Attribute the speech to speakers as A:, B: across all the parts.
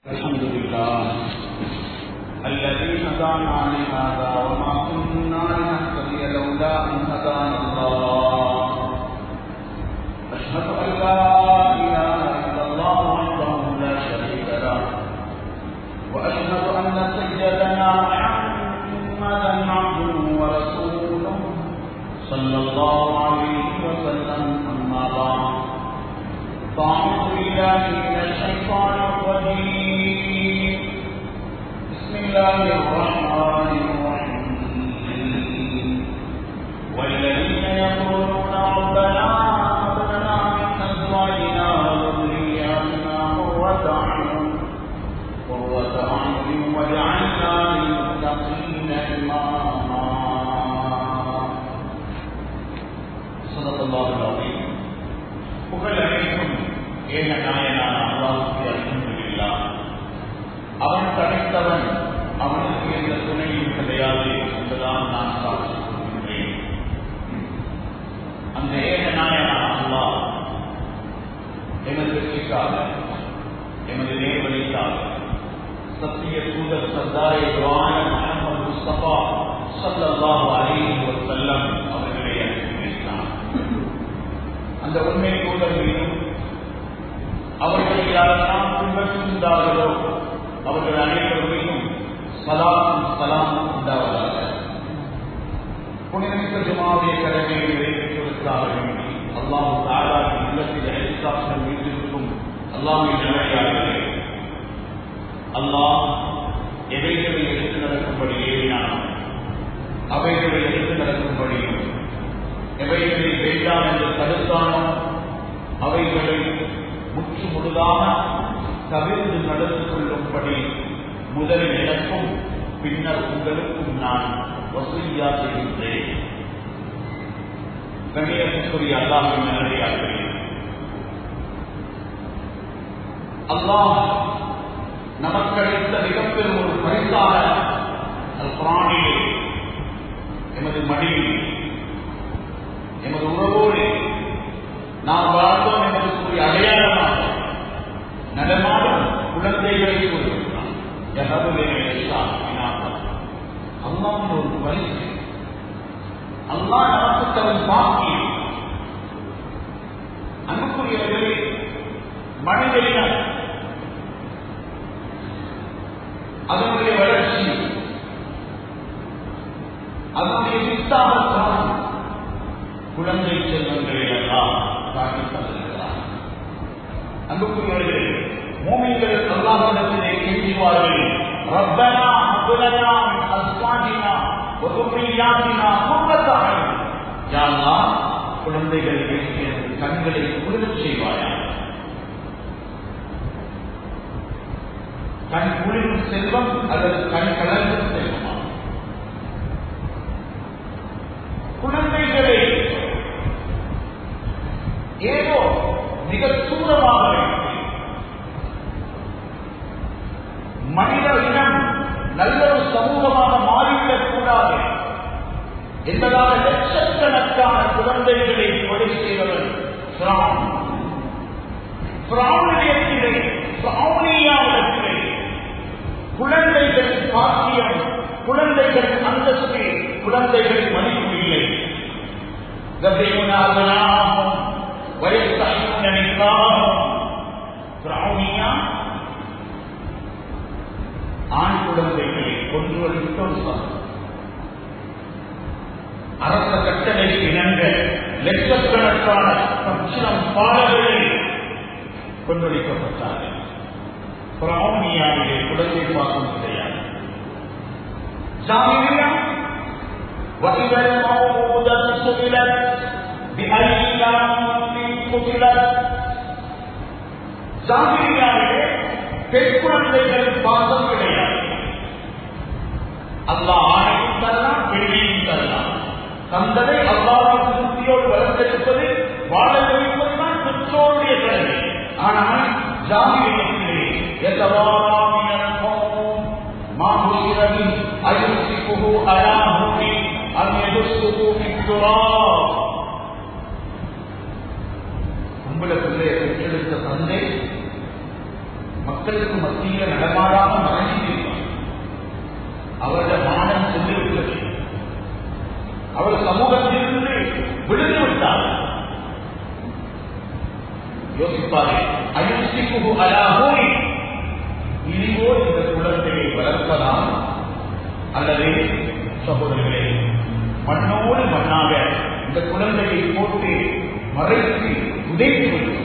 A: الحمد لله الذي هدانا لهذا وما كنا لنهتدي لولا ان هدانا الله اشهد ان لا اله الا الله وحده لا شريك له واشهد ان سيدنا محمدا عبده ورسوله صلى الله عليه وسلم اما بعد فأعوذ بالله من الشيطان الرجيم بسم الله الرحمن الرحيم والذين يقولون ربنا هب لنا من أزواجنا وذرياتنا قرة أعين قرة أعين واجعلنا للمتقين إماما صدق الله العظيم புகழ் அனைத்தும் ஏக நாயனான அல்லாஹுக்கு அல்ஹம்துலில்லா அவன் தனித்தவன் அவனுக்கு எந்த துணையும் கிடையாது என்பதால் நான் சாட்சி கூறுகின்றேன் அந்த ஏக நாயனான அல்லாஹ் எமது வெற்றிக்காக எமது நேர்வழிக்காக சத்திய தூதர் சர்தாரே துவான முகமது முஸ்தபா சல்லல்லாஹு அலைஹி வஸல்லம் அவர்களை அனுப்பினார் அந்த உண்மை தூதர் மீதும் அவர்களை யாரெல்லாம் பின்பற்றுகின்றார்களோ அவர்கள் அனைவர் மீதும் சலாம் சலாம் உண்டாவதாக புனிதமிக்க ஜுமாவுடைய கடமையை நிறைவேற்றுவதற்காக வேண்டி அல்லாஹ் தாராவின் இல்லத்தில் எழுத்தாக்கள் வீட்டிற்கும் அல்லாஹின் நிலையாளர்களே அல்லாஹ் எவைகளை எடுத்து நடக்கும்படி ஏறினான் அவைகளை எடுத்து நடக்கும்படியும் எவைகளை வேண்டாம் என்று தடுத்தானோ அவைகளை முற்று முழுதாக தவிர்த்து நடந்து கொள்ளும்படி முதலில் எனக்கும் பின்னர் உங்களுக்கும் நான் வசூலியா செய்கின்றேன் கண்ணியத்துக்குரிய அல்லாஹின் நல்லடியார்களே அல்லாஹ் நமக்களித்த மிகப்பெரும் ஒரு பரிசாக அல் பிராணியை எமது மடியில் எமது உறவோடு நாம் வாழ்ந்தோம் என்பதற்குரிய அடையாளமாக நடமாடும் குழந்தைகளை கூறுகிறான் அல்லாஹ் ஒரு பரிசு அல்லாஹ் நமக்கு தரும் பாக்கியம் அன்புக்குரியவர்களே மனிதனிடம் அதனுடைய வளர்ச்சி அதனுடைய வித்தாபத்தான் குழந்தை செல்வங்களை எல்லாம் காட்டி தந்திருக்கிறார் அன்புக்குரியவர்களே மூமின்கள் அல்லாஹிடத்திலே கேட்கிறார்கள் ரப்பனா அபுலனா அஸ்வாஜினா ஒதுமையாத்தினா கும்பத்தாய் யாரா குழந்தைகள் பேசிய கண்களை குளிரச் செய்வாயா கண் குளிரும் செல்வம் அல்லது கண் கலர்ந்த செல்வமா குழந்தைகளை ஏதோ மிக தூரமாக மனித இனம் நல்ல ஒரு சமூகமாக மாறிவிடக் கூடாது என்பதாக லட்சக்கணக்கான குழந்தைகளை கொலை செய்தவர் பிராமணியத்திலே பிராமணியாவிடத்திலே குழந்தைகள் பாக்கியம் குழந்தைகள் அந்தஸ்து குழந்தைகள் மதிப்பு இல்லை يذبحون أبناءهم ويستحيون نساءهم فرعونيا ஆண் குழந்தைகளை கொண்டு வலித்தோம் அரச கட்டளைக்கு இணங்க லட்சக்கணக்கான பட்சம் பாடல்களை கொண்டொழிக்கப்பட்டார்கள் பிராமணியாவிலே குழந்தை பாசம் கிடையாது ஜாமியா وإذا الموءودة سئلت بأي ذنب قتلت ஜாகிரியாவிலே பெண் குழந்தைகள் பாசம் கிடையாது அல்லாஹ் ஆணையும் தரலாம் பெண்ணையும் தரலாம் தந்ததை அல்லாவின் திருப்தியோடு வளர்த்தெடுப்பது வாழ வைப்பதுதான் பெற்றோருடைய கடமை ஆனால் ஜாகிரியத்திலே எத்தவாமியன் மாபுசிரவி அயுசிப்புகு அலாஹூமி أم يدسه في التراب பொம்பளை பிள்ளையை பெற்றெடுத்த தந்தை மக்களுக்கு மத்தியில நடமாடாம மறைஞ்சிருப்பார் அவருடைய மானம் சென்றிருக்கிறது அவர் சமூகத்திலிருந்து விழுந்து விட்டார் யோசிப்பாரே அயுசிக்கு அலாஹோய் இனிவோ இந்த குழந்தையை வளர்ப்பதால் அல்லது சகோதரர்களே மண்ணோடு மண்ணாக இந்த குழந்தையை போட்டு மறைத்து உதைத்து விடுவார்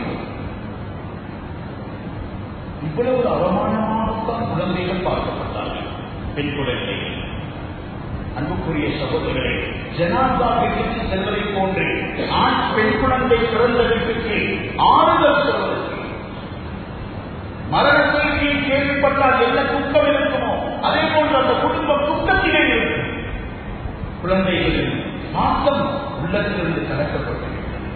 A: இவ்வளவு அவமானமாகத்தான் குழந்தைகள் பார்க்கப்பட்டார்கள் பெண் குழந்தைகள் அன்புக்குரிய சகோதரர்களே ஜனாதா வீட்டுக்கு செல்வதை போன்று ஆண் பெண் குழந்தை பிறந்த வீட்டுக்கு ஆறுதல் சொல்வதற்கு மரண செய்தியை கேள்விப்பட்டால் என்ன துக்கம் இருக்குமோ அதே போன்று அந்த குடும்பம் துக்கத்திலே இருக்கும் குழந்தைகளின் மாற்றம் உள்ளத்திலிருந்து கலக்கப்பட்டிருக்கிறது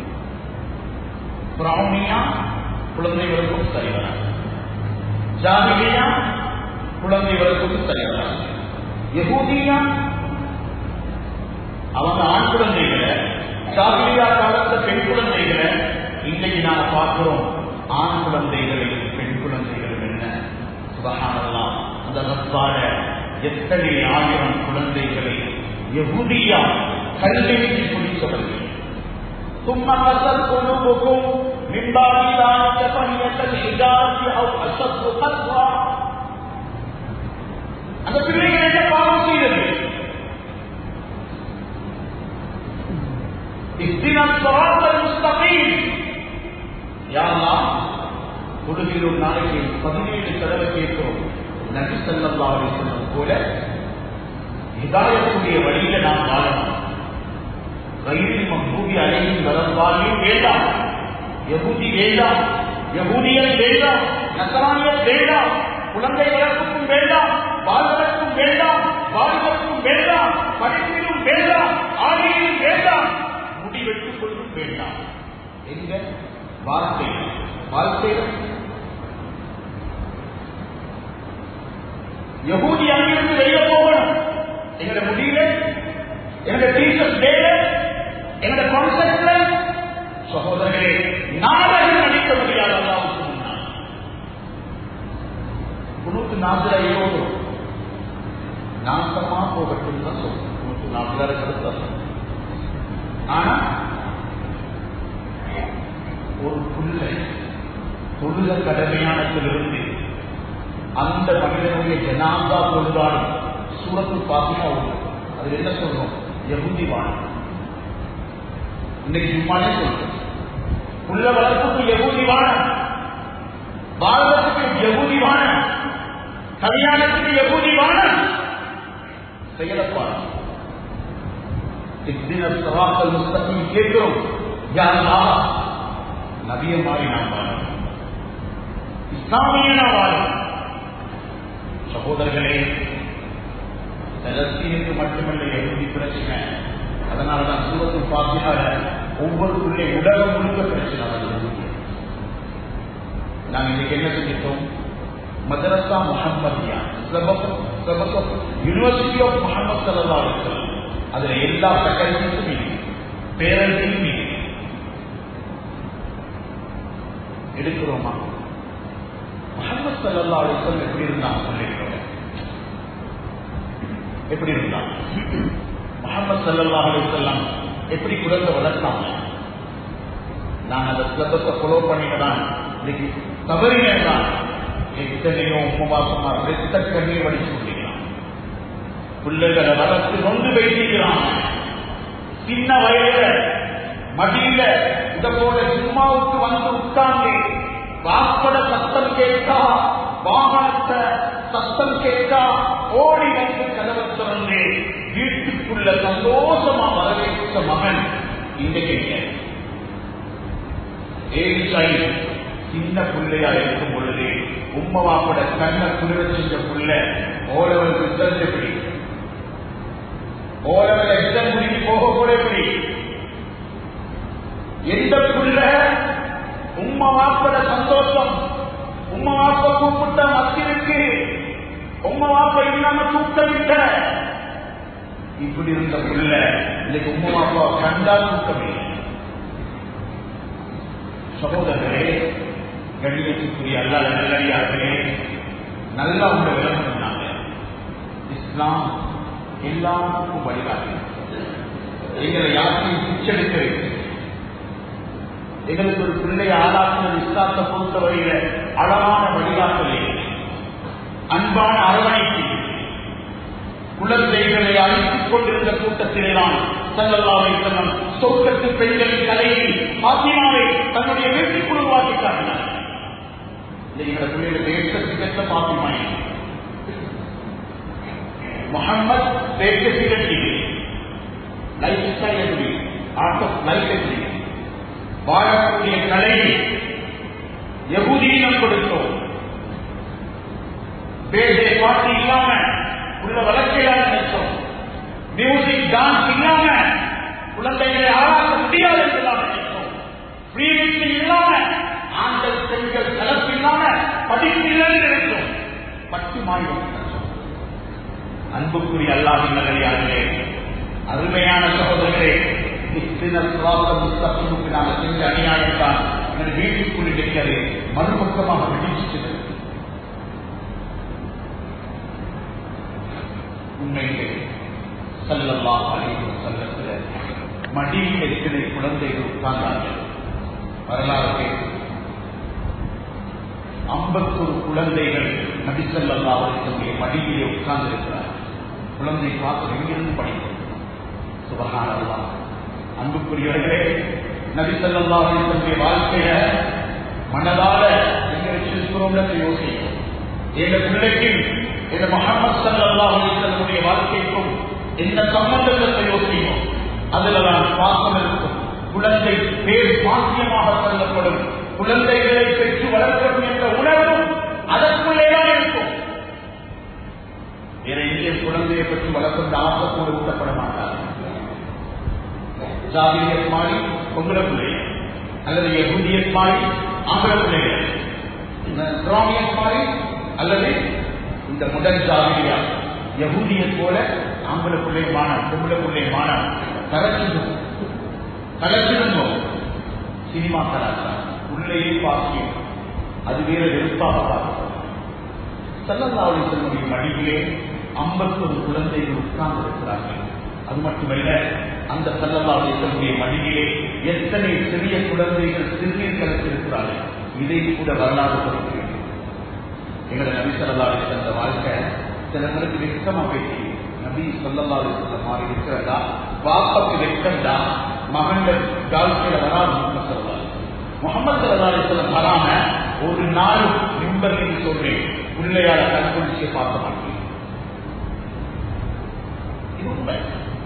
A: பிராமியா குழந்தைகளுக்கும் சரிவராது ஜாமிலியா குழந்தைகளுக்கும் சரிவராது யகூதியா அவங்க ஆண் குழந்தைகளை ஜாகிரியா காலத்த பெண் குழந்தைகளை இன்னைக்கு நாம பார்க்கிறோம் ஆண் குழந்தைகளில் பெண் குழந்தைகள் என்ன சுபகானல்லாம் அந்த ரப்பாட எத்தனை ஆயிரம் குழந்தைகளை யகுதியா கல்விக்கு குடித்தவர்கள் ثم قست قلوبكم من بعد ذلك فهي كالحجارة أو أشد قسوة அந்த பிள்ளைகள் என்ன பாவம் செய்தது اهدنا الصراط المستقيم يا الله தொழுகிற ஒரு நாளைக்கு பதினேழு தடவை கேட்கிறோம் நபி ஸல்லல்லாஹு அலைஹி வஸல்லம் போல ஹிதாயத்துடைய வழியில நாம் வாழணும் ரயிலில் மக்தூபி அலைஹிம் வரவாலியும் வேண்டாம் யகூதி வேண்டாம் யகூதியல் வேண்டாம் நசரானியல் வேண்டாம் குழந்தை வளர்ப்புக்கும் வேண்டாம் வாழ்வதற்கும் வேண்டாம் வாழ்வதற்கும் வேண்டாம் படிப்பிலும் வேண்டாம் ஆடியிலும் வேண்டாம் முடிவெட்டுக் கொள்ளும் வேண்டாம் எங்க வார்த்தை வாழ்க்கை யகூதி அங்கிருந்து வெளியே போகணும் எங்களோட முடியல எங்களோட டீச்சர்ஸ் டேல எங்களோட கான்செப்ட்ல சகோதரர்களே நாடகம் நடிக்க முடியாது அல்லாவுக்கு முன்னால் குணூத்து நாசிரையோடு நாசமா போகட்டும் தான் சொல்றோம் குணூத்து நாசிரை கருத்து ஆனா ஒரு புள்ளை தொழுக கடமையானத்திலிருந்து அந்த மனிதனுடைய ஜனாந்தா தொழுதாலும் சூரத்து பாத்தியா உண்டு அது என்ன சொல்றோம் யகுதி வானம் இன்னைக்கு சும்மானே சொல்றோம் புள்ள வளர்ப்புக்கு யகுதி வானம் வாழ்வதற்கு யகுதி வானம் கல்யாணத்துக்கு யகுதி வானம் செயலப்பாடு இத்தின சவாக்கள் முஸ்தகம் கேட்கிறோம் யாரா நபிய மாறி நாம் வாழணும் இஸ்லாமியனா வாழணும் சகோதரர்களே பலஸ்தீனுக்கு மட்டுமல்ல எகுதி பிரச்சனை அதனாலதான் சூரத்து பாத்தியால ஒவ்வொரு பிள்ளை உலகம் முழுக்க பிரச்சனை வருது நாங்க இன்னைக்கு என்ன செஞ்சிட்டோம் மதரசா முகம்மதியா யூனிவர்சிட்டி ஆஃப் முகமது சல்லா அலிஸ்லாம் அதுல எல்லா ஃபேக்கல்டிஸும் இருக்கு பேரண்ட்ஸும் இருக்கு எடுக்கிறோமா முகமது சல்லா அலிஸ்லாம் எப்படி இருந்தாங்க சொல்லியிருக்கோம் எப்படி இருந்தாங்க முகமது சல்லா அலிஸ்லாம் எப்படி குழந்தை வளர்த்தாங்க நான் அந்த சிலபஸை ஃபாலோ பண்ணிட்டு இன்னைக்கு தவறினேன் தான் எத்தனையோ உபவாசமா ரத்த கண்ணீர் வடிச்சு கொண்டிருக்கிறான் பிள்ளைகளை வளர்த்து நொந்து வைத்திருக்கிறான் சின்ன வயதுல மடியில இத போல சும்மாவுக்கு வந்து உட்கார்ந்து வாப்பட சத்தம் கேட்டா வாகனத்தை சத்தம் கேட்டா ஓடி வந்து கதவை திறந்து வீட்டுக்குள்ள சந்தோஷமா வரவேற்ற மகன் இன்றைக்கு ஏழு சைடு சின்ன பிள்ளையா இருக்கும் பொழுது உம்மவாப்பட கண்ணை குளிர செஞ்ச புள்ள ஓலவன் ரிசல்ட் எப்படி ஓலவன் எக்ஸாம் முடிஞ்சு போக கூட எப்படி எந்த புள்ள உம்ம வாப்பட சந்தோஷம் உம்ம வாப்ப கூப்பிட்ட மத்தியிருக்கு உம்ம வாப்ப இல்லாம தூக்கமிட்ட இப்படி இருந்த புள்ள இன்னைக்கு உம்ம வாப்பா கண்டா தூக்கமில்லை சகோதரர்களே கணியத்துக்குரிய அல்லாத நல்லடியார்களே நல்லா உங்க விளம்பரம் இஸ்லாம் எல்லாருக்கும் வழிகாட்டு எங்களை யாருக்கும் பிச்செடுக்கிறது எங்களுக்கு ஒரு பிள்ளை ஆளாக்குவது இஸ்லாத்தை பொறுத்தவரையில அழகான வழிகாட்டலே அன்பான அரவணைப்பு குழந்தைகளை அழைத்துக் கொண்டிருந்த கூட்டத்திலே தான் சல்லல்லாவை செல்லம் சொர்க்கத்து பெண்களின் தலையில் பாத்திமாவை தன்னுடைய வீட்டுக்குள் உருவாக்கி காட்டினார் எங்களோட பிள்ளைகள் பேசத்து பெற்ற பாத்திமாய் முகமது பேச சிகட்டி லைஃப் ஸ்டைல் எப்படி ஆர்ட் ஆஃப் லைஃப் எப்படி வாழக்கூடிய கலையை எகுதீனம் கொடுத்தோம் பேசே பாட்டு இல்லாம உள்ள வளர்ச்சியாக நினைச்சோம் மியூசிக் டான்ஸ் இல்லாம குழந்தைகளை ஆளாக்க முடியாது என்றுதான் நினைச்சோம் ஃப்ரீவிட்டு இல்லாம ஆண்கள் பெண்கள் கலப்பு இல்லாம படிப்பில்லை நினைச்சோம் பத்து மாயம் அன்புக்குரிய அல்லாவின் நகரியார்களே அருமையான சகோதரர்களே முஸ்தபிமுக்கு நாங்கள் செஞ்ச அநியாயம் தான் எனது வீட்டுக்குள் இருக்கிறது மறுபக்கமாக வெடிச்சிட்டது உண்மையிலே சல்லல்லா அலைவு சல்லத்துல மடியில் எத்தனை குழந்தைகள் உட்கார்ந்தார்கள் வரலாறு பேசும் ஐம்பத்தொரு குழந்தைகள் நபிசல்லா அவர்களுடைய மடியிலே உட்கார்ந்து இருக்கிறார் குழந்தை பார்த்து எங்கிருந்து படிக்கும் சுபகானல்லா அன்புக்குரியவர்களே நபிசல்லா அவர்களுடைய வாழ்க்கைய மனதால எங்க வச்சிருக்கிறோம் யோசிக்கும் எங்க பிள்ளைக்கு இந்த முகமது சல்லா அலிசல்லுடைய வாழ்க்கைக்கும் எந்த சம்பந்தத்தை யோசிக்கும் அதுல தான் பாசம் இருக்கும் குழந்தை பேர் பாக்கியமாக சொல்லப்படும் குழந்தைகளை பெற்று வளர்க்கணும் என்ற உணர்வும் அதற்குள்ளேதான் இருக்கும் வேற எங்கே குழந்தையை பற்றி வளர்க்கின்ற ஆசை கூட ஊட்டப்பட மாட்டார் ஜாதியத் மாறி பொங்கல பிள்ளை அல்லது எகுதியத் மாறி ஆம்பள பிள்ளைகள் இஸ்லாமியத் மாறி அல்லது இந்த முதல் ஜாதியா யகுதியை போல ஆம்பளை பிள்ளை மானம் பொம்பளை பிள்ளை மானம் கரைச்சிடும் கலைச்சிடுங்கோ சினிமா கலாச்சாரம் உள்ளேயே பாக்கியம் அது வேற வெறுப்பாக பார்க்கிறோம் சல்லல்லாவுடைய செல்வனுடைய மடியிலே ஐம்பத்தொரு குழந்தைகள் உட்கார்ந்து இருக்கிறார்கள் அது மட்டுமல்ல அந்த சல்லல்லாவுடைய செல்வனுடைய மடியிலே எத்தனை சிறிய குழந்தைகள் சிறுநீர் கலத்திருக்கிறார்கள் இதை கூட வரலாறு சொல்கிறேன் எங்களை நபி சொல்லலாவுடைய சென்ற வாழ்க்கை சிலங்களுக்கு வெக்கமா பேசி நபி சொல்லலாவுடைய சென்ற மாதிரி இருக்கிறதா பாப்பாக்கு வெக்கம்டா மகன்கள் வாழ்க்கையில வராது சொல்லலாம் முகமது சல்லாஹ் வராம ஒரு நாள் நிம்பர்கள் சொல்றேன் பிள்ளையால கண்குளிச்சு பார்க்க மாட்டேன் இது உண்மை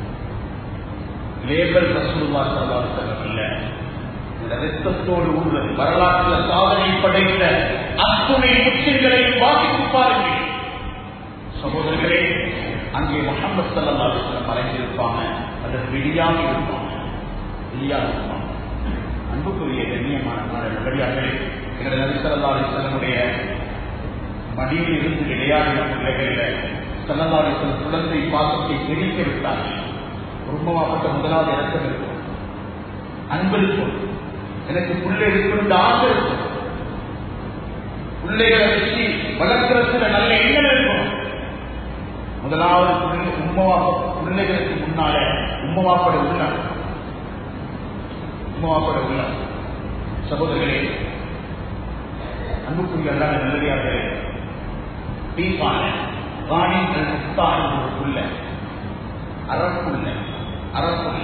A: லேபர் ரசூல்லா சல்லாஹ் இல்ல இந்த ரத்தத்தோடு உள்ளது வரலாற்றில் சாதனை படைத்த அத்துணை முச்சில்களை வாசித்து பாருங்கள் சகோதரர்களே அங்கே முகமது சல்லா மறைந்திருப்பாங்க அல்லது விடியாமல் இருப்பாங்க வெளியாக இருப்பாங்க அன்புக்குரிய கண்ணியமான நல்லடியார்களே எங்களுடைய நபிசல்லாடி செல்லமுடைய மடியில் இருந்து விளையாடின பிள்ளைகளில் செல்லல்லாடி செல்ல குழந்தை பாசத்தை பிரித்து விட்டார்கள் குடும்பமாப்பட்ட முதலாவது இறக்கம் இருக்கும் அன்பு இருக்கும் எனக்கு பிள்ளை இருக்கும் ஆசை இருக்கும் பிள்ளைகளை வச்சு வளர்க்கிறதுல நல்ல எண்ணம் இருக்கும் முதலாவது பிள்ளை உம்மவா பிள்ளைகளுக்கு முன்னால உம்மவாப்பட உள்ளார் உம்மவாப்பட உள்ளார் சகோதரர்களே அன்புக்குரிய அல்லாத நல்லதார்களே தீபான ராணி உத்தான ஒரு புள்ள அறப்புள்ள அறப்புள்ள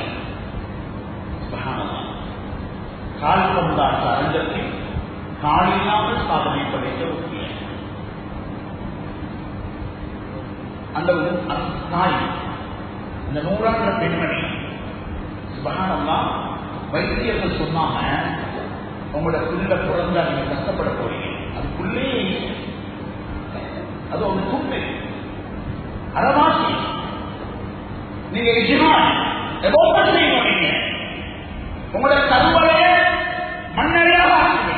A: கால் கொண்டாட்ட அரங்கத்தில் காலில்லாமல் சாதனை படைத்த ஒரு பிள்ளை அந்த தாய் இந்த நூறாண்டு பெண்மணி சுபகானம்லாம் வைத்தியர்கள் சொன்னாங்க உங்களோட பிள்ளை பிறந்தா நீங்க கஷ்டப்பட போறீங்க அதுக்குள்ளே அது ஒரு குப்பை அறவாசி நீங்க எஜமான் எதோப்பன் செய்யணும் நீங்க உங்களோட கருவலைய மண்ணறியாக ஆக்குங்க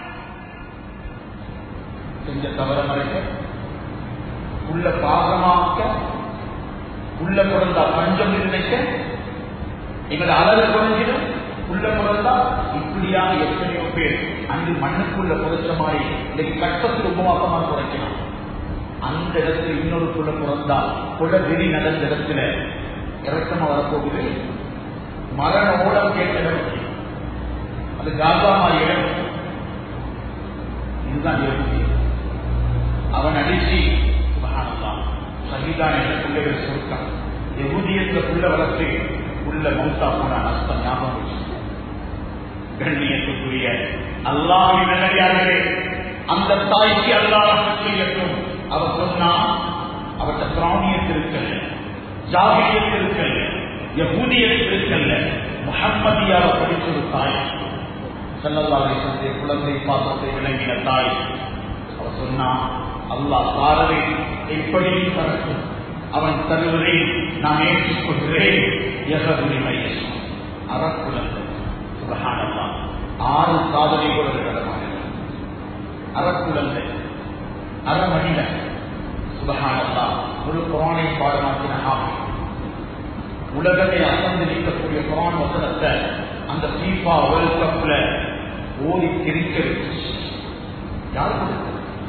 A: செஞ்ச தவற மறைக்க உள்ள பாகமாக்க உள்ள பிறந்தா பஞ்சம் நினைக்க எங்களோட அளவு குறைஞ்சிடும் உள்ள பிறந்தா இப்படியாக எத்தனையோ பேர் அன்று மண்ணுக்குள்ள புதைச்ச மாதிரி இன்னைக்கு கட்டத்தில் உபவாசமா குறைக்கலாம் அந்த இடத்துல இன்னொரு புள்ள பிறந்தா புல வெறி நடந்த இடத்துல இறக்கமா வரப்போகுது மரண ஓடம் கேட்ட இடம் அது காசாமா இடம் இதுதான் யோகி அவன் அடிச்சு சுபஹானல்லாஹ், சகிதான் என்ற பிள்ளைகள் சுருக்கம் எகுதியத்துல புள்ள வளர்த்து உள்ள மௌத்தா போன நஷ்டம் ஞாபகம் வச்சு கண்ணியத்துக்குரிய அல்லாவின் நல்லடியார்களே அந்த தாய்க்கு அல்லாஹ் செய்யட்டும் அவர் சொன்னா அவர்கிட்ட பிராணியத்திருக்கல்ல ஜாகியத்திருக்கல்ல யகூதியத்திருக்கல்ல முகம்மதியாவை படிச்சொரு தாய் செல்லல்லாவை சந்தை குழந்தை பாசத்தை விளங்கின தாய் அவர் சொன்னா அல்லாஹ் தாரதை எப்படியும் தரட்டும் அவன் தருவதை நான் ஏற்றுக்கொள்கிறேன் எகதுரிமை அறக்குழந்தை சுபஹானல்லா ஆறு சாதனை கூட கடமாக அறக்குழந்தை அறமனிதன் சுபஹானல்லா ஒரு குரானை பாடமாக்கின ஆகும் உலகத்தை அசந்து நிற்கக்கூடிய குரான் வசனத்தை அந்த ஃபீஃபா வேர்ல்ட் கப்ல ஓடி திரிக்க வச்சு யார் கொடுத்தது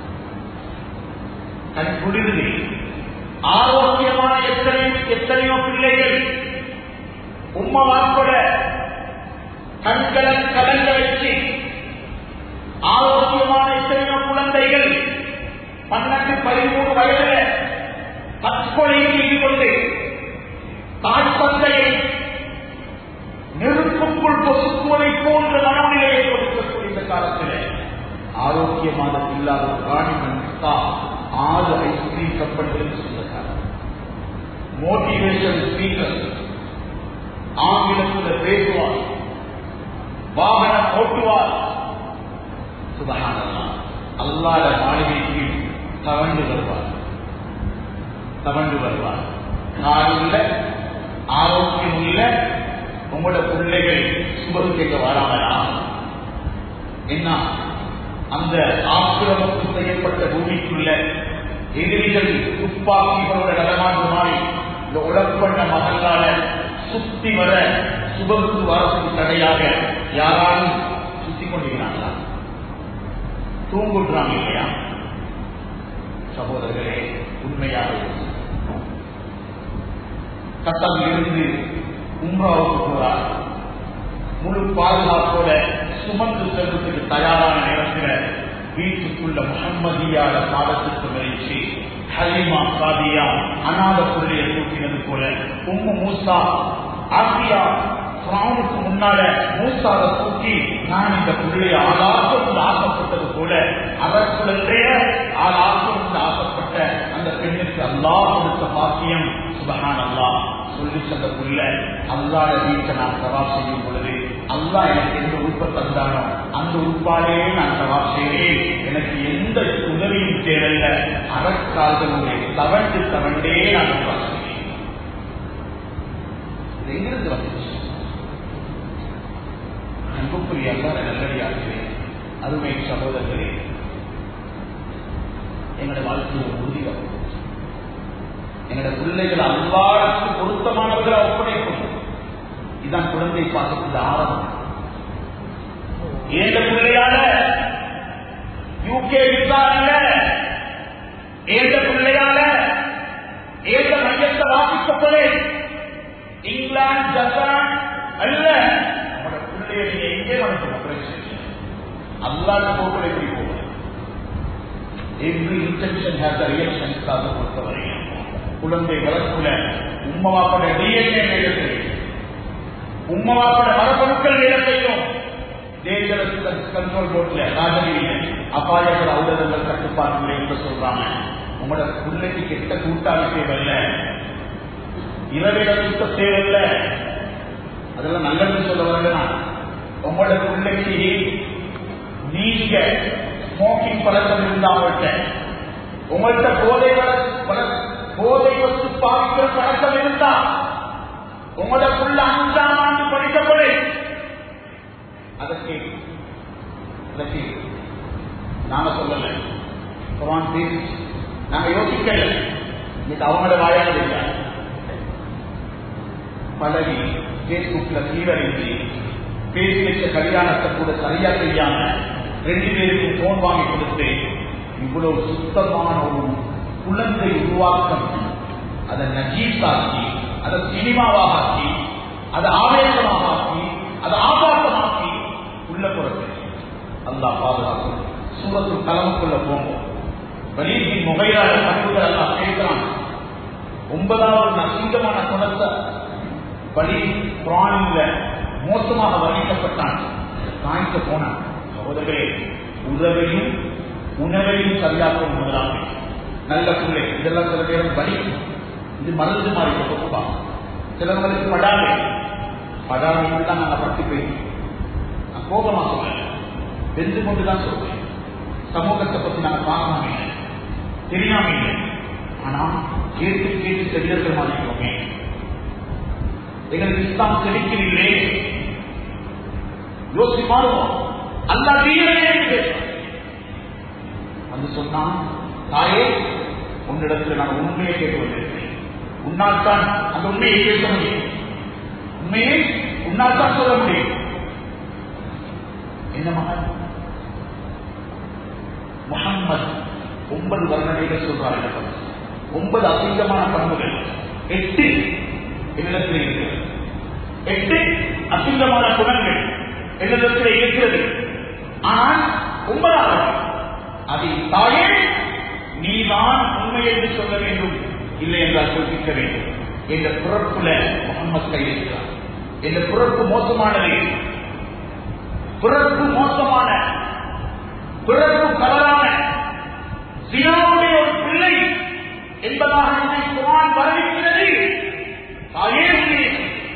A: கண் குளிர்ந்து ஆரோக்கியமான எத்தனை எத்தனையோ பிள்ளைகள் உம்மா வாக்கோட கண்களை கலங்க வச்சு ஆரோக்கியமான எத்தனையோ குழந்தைகள் பன்னெண்டு பதிமூணு வயதுல தற்கொலையில் ஈடுபட்டு தாய் தந்தையை நெருப்புக்குள் பொசுக்குவதை போன்ற மனநிலையை கொடுக்கக்கூடிய இந்த காலத்தில் ஆரோக்கியமான இல்லாத பிராணி மன்னித்தா ஆறு ஐஸ்கிரீம் கப்பல்கள் சொந்தக்காரர் மோட்டிவேஷன் ஸ்பீக்கர் ஆங்கிலத்தில் பேசுவார் வாகனம் ஓட்டுவார் சுபகானல்லா அல்லாத மாளிகைக்கு தவண்டு வருவார் தவண்டு வருவார் காலில் ஆரோக்கியம் இல்ல உங்களோட பிள்ளைகள் சுபம் கேட்க வராமலா என்ன அந்த ஆக்கிரமிப்பு செய்யப்பட்ட பூமிக்குள்ள எதிரிகள் துப்பாக்கிகளோட நடமாட்டு மாறி இந்த உழப்பண்ண மகளால சுத்தி வர சுபமுக்கு வரத்துக்கு தடையாக யாராலும் சுத்தி கொண்டிருக்கிறாங்களா தூங்குறாங்க இல்லையா சகோதரர்களே உண்மையாக கட்டம் இருந்து உம்ராவுக்கு போறார் முழு பாதுகாப்போட சுமந்து செல்வதற்கு தயாரான நேரத்தில் வீட்டுக்குள்ள முகம்மதியால பாடத்துக்கு மறிச்சு ஹலிமா சாதியா அநாத பிள்ளைய தூக்கினது போல உம்மு மூசா ஆசியா பிராவுக்கு முன்னால மூசாவை தூக்கி நான் இந்த பிள்ளைய ஆளாக்கம் ஆசைப்பட்டது போல அதற்குள்ளே ஆளாக்கம் ஆசைப்பட்ட அந்த பெண்ணுக்கு அல்லாஹ் கொடுத்த பாக்கியம் சுபகான் அல்லாஹ் சொல்லி சென்ற புள்ள அல்லாத வீட்டை நான் சவா செய்யும் பொழுது அல்லா எனக்கு எந்த உறுப்பை தந்தானோ அந்த உறுப்பாலே நான் சவா செய்கிறேன் எனக்கு எந்த உதவியும் தேவையில்ல அறக்கால்களுடைய தவண்டு தவண்டே நான் சவா செய்கிறேன் இது எங்கிருந்து வந்துச்சு அன்புக்குரிய அல்லாத நல்லடியார்களே அருமை சகோதரர்களே எங்களுடைய வாழ்க்கையை உறுதி வரும் எங்களுடைய பிள்ளைகள் அவ்வாறு பொருத்தமானவர்களை ஒப்படைக்கும் இதுதான் குழந்தை பாசத்தில் ஆரம்பம் ஏந்த பிள்ளையால யூகே விசா இல்ல ஏந்த பிள்ளையால ஏந்த மையத்தை வாசிக்கப்படு இங்கிலாந்து ஜப்பான் அல்ல நம்மளோட பிள்ளைய நீங்க எங்கே மனசு பிரச்சனை அல்லாத போக்குல எப்படி போகும் every intention has a reaction பொறுத்தவரையும் குழந்தை வளர்ப்புல உம்மவாப்பட டிஎன்ஏ நேரத்தை உம்மவாப்பட மரபணுக்கள் நேரத்தையும் டேஞ்சரஸ் கண்ட்ரோல் போர்ட்ல ராஜகிரியில அபாயகர ஊடகங்கள் கட்டுப்பாடு என்று சொல்றாங்க உங்களோட பிள்ளைக்கு கெட்ட கூட்டாளி தேவையில்ல இரவிட சுத்த தேவையில்ல அதெல்லாம் நல்லது சொல்ல வரல உங்களோட பிள்ளைக்கு நீங்க ஸ்மோக்கிங் பழக்கம் இருந்தாங்கள்ட்ட உங்கள்கிட்ட போதை வள போதை வச்சு பாவிக்கிற பழக்கம் இருந்தா உங்களுக்குள்ள அஞ்சாம் ஆண்டு படிக்கப்படு அதற்கு அதற்கு நாம சொல்லல குரான் பேசிச்சு நாங்க யோசிக்கல இன்னைக்கு அவங்களோட வாயானது இல்லை பழகி பேஸ்புக்ல சீரழிஞ்சு பேசி வச்ச கல்யாணத்தை கூட சரியா செய்யாம ரெண்டு பேருக்கும் போன் வாங்கி கொடுத்து இவ்வளவு சுத்தமான ஒரு குழந்தை உருவாக்கம் அதை நஜீஸாக்கி அதை சினிமாவாக ஆக்கி அதை ஆவேசமாக ஆக்கி அதை ஆபாசமாக்கி உள்ள புறத்து அல்லா பாதுகாக்கும் சூரத்து கலமுக்குள்ள போகும் வலியின் முகையாள பண்புகள் எல்லாம் பேசுறான் ஒன்பதாவது நசீகமான குணத்தை வலி பிராணில மோசமாக வர்ணிக்கப்பட்டான் தாய்க்க போனான் சகோதரர்களே உறவையும் உணவையும் சரியாக்கும் முதலாக நல்ல பிள்ளை இதெல்லாம் சில பேரும் வலி இது மருந்து மாதிரி கொடுப்பா சிலவங்களுக்கு படாது படாது தான் நாங்கள் பட்டு போய் நான் கோபமா சொல்றேன் வெந்து கொண்டுதான் சொல்றேன் சமூகத்தை பத்தி நாங்கள் பார்க்காம இல்லை தெரியாம இல்லை ஆனா கேட்டு கேட்டு செல்லுகிற மாதிரி எங்களுக்கு இஸ்லாம் செழிக்கிறீர்களே யோசிச்சு பாருவோம் அல்லா தீரே வந்து சொன்னான் தாயே உன்னிடத்தில் நான் உண்மையை கேட்டு வந்திருக்கிறேன் உன்னால் தான் அந்த உண்மையை பேச முடியும் உண்மையை உன்னால் தான் சொல்ல முடியும் என்ன மகன் முகம்மது ஒன்பது வர்ணனைகள் சொல்றார்கள் ஒன்பது அசிங்கமான பண்புகள் எட்டு என்னிடத்தில் இருக்கிறது எட்டு அசிங்கமான குணங்கள் என்னிடத்தில் இருக்கிறது ஆனால் ஒன்பதாவது அதை தாயே நீதான் உண்மை என்று சொல்ல வேண்டும் இல்லை என்றால் சொல்லிக்க வேண்டும் என்ற பிறப்புல முகமது கையிருக்கிறார் என்ற பிறப்பு மோசமானது பிறப்பு மோசமான பிறப்பு தவறான சினாவுடைய ஒரு பிள்ளை என்பதாக என்னை குரான் வரவிருக்கிறது தாயே உண்மையை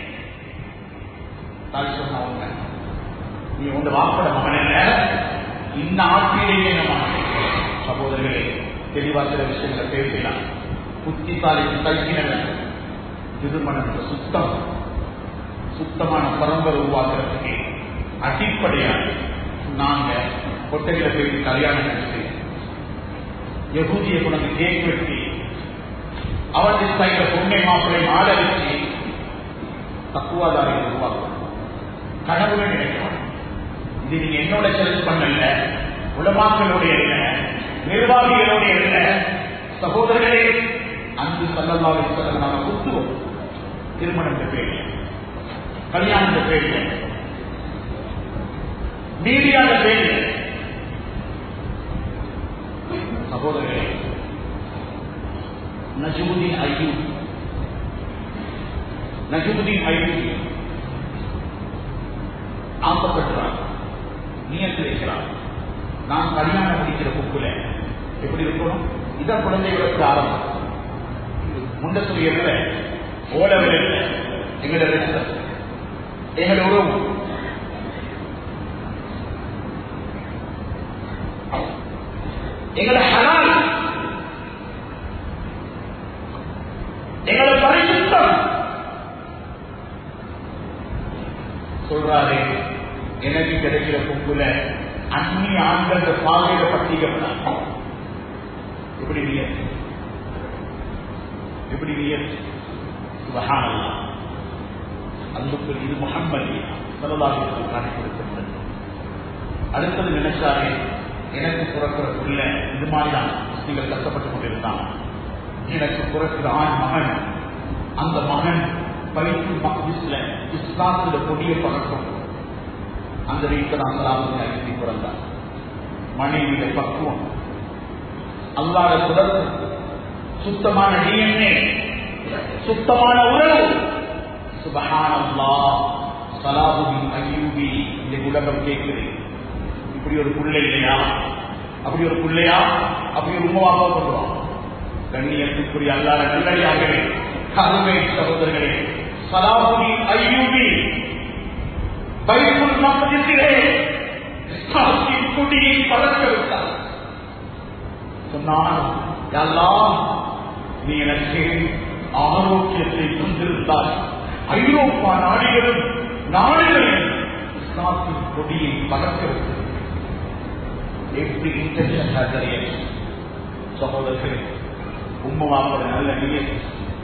A: தாய் சொன்ன உண்மை நீ உங்க வாப்பட மகன் இல்ல இந்த ஆட்சியிலேயே நம்ம சகோதரர்களே தெளிவா சில விஷயங்களை பேசலாம் புத்திசாலி தைக்கினவன் திருமணம் சுத்தம் சுத்தமான பரம்பரை உருவாக்குறதுக்கு அடிப்படையாக நாங்க கொட்டைகளை போய் கல்யாணம் நடத்தி யகுதிய குணத்தை கேக் வெட்டி அவர்கள் சைட பொண்ணை மாப்பிளை ஆட வச்சு தக்குவாதாரிகள் உருவாக்கும் கனவுகள் நினைக்கிறோம் இது நீங்க என்னோட செலவு பண்ணல உலமாக்களுடைய இல்ல நிர்வாகிகளுடைய இல்ல சகோதரர்களே அன்பு சல்லல்லாவை சொல்ல நாம குத்துவோம் திருமணம் பேர்ல கல்யாண பேர்ல மீடியாத பேர்ல சகோதரர்களே நஜமுதீன் ஐயூப் நஜமுதீன் ஐயூப் ஆசைப்படுறார் நியத்து வைக்கிறார் நான் கல்யாணம் முடிக்கிற புக்குல எப்படி இருக்கணும் இதான் குழந்தைகளுக்கு ஆரம்பம் முண்ட சொல்லியதுல ஓலவில் இல்லை எங்களோட ரத்தம் எங்களோட உறவு எங்களோட ஹலால் எங்களோட பரிசுத்தம் சொல்றாரு எனக்கு கிடைக்கிற பொங்குல அந்நி ஆண்கள் பாதையில பட்டிக்கப்படாது எப்படி நீர் எப்படி நீர் சுபஹானல்லா அன்புக்கு இது முகம்மது சரதாசி காட்டி கொடுத்திருந்தது அடுத்தது நினைச்சாரு எனக்கு பிறக்கிற புள்ள இது மாதிரிதான் நீங்கள் கஷ்டப்பட்டு கொண்டிருந்தான் எனக்கு பிறக்கிற ஆண் மகன் அந்த மகன் பைத்து மக்திஸ்ல இஸ்லாத்துல கொடிய பழக்கம் அந்த வீட்டில் அல்லாமல் அறிவித்து பிறந்தார் மனைவியில பக்குவம் அல்லாத தொடர்பு சுத்தமான டிஎன்ஏ சுத்தமான உறவு சுபஹானல்லா சலாபுவின் ஐயூபி இந்த உலகம் கேட்குது இப்படி ஒரு புள்ளை இல்லையா அப்படி ஒரு பிள்ளையா அப்படி ஒரு உமாவாக சொல்றோம் கண்ணியத்துக்குரிய அல்லாத நல்லடியாகவே கருமை சகோதரர்களே சலாபுவின் ஐயூபி பைபிள் மத்தியிலே இஸ்லாத்தின் கொடியை பறக்க விட்டார் சொன்னான் எல்லாம் நீ எனக்கு ஆரோக்கியத்தை தந்திருந்தால் ஐரோப்பா நாடுகளும் நாடுகளும் இஸ்லாத்தின் கொடியை பறக்க விட்டது எப்படி இன்டென்ஷன் தெரிய சகோதரர்களே உண்மைவாப்பட நல்ல நிலை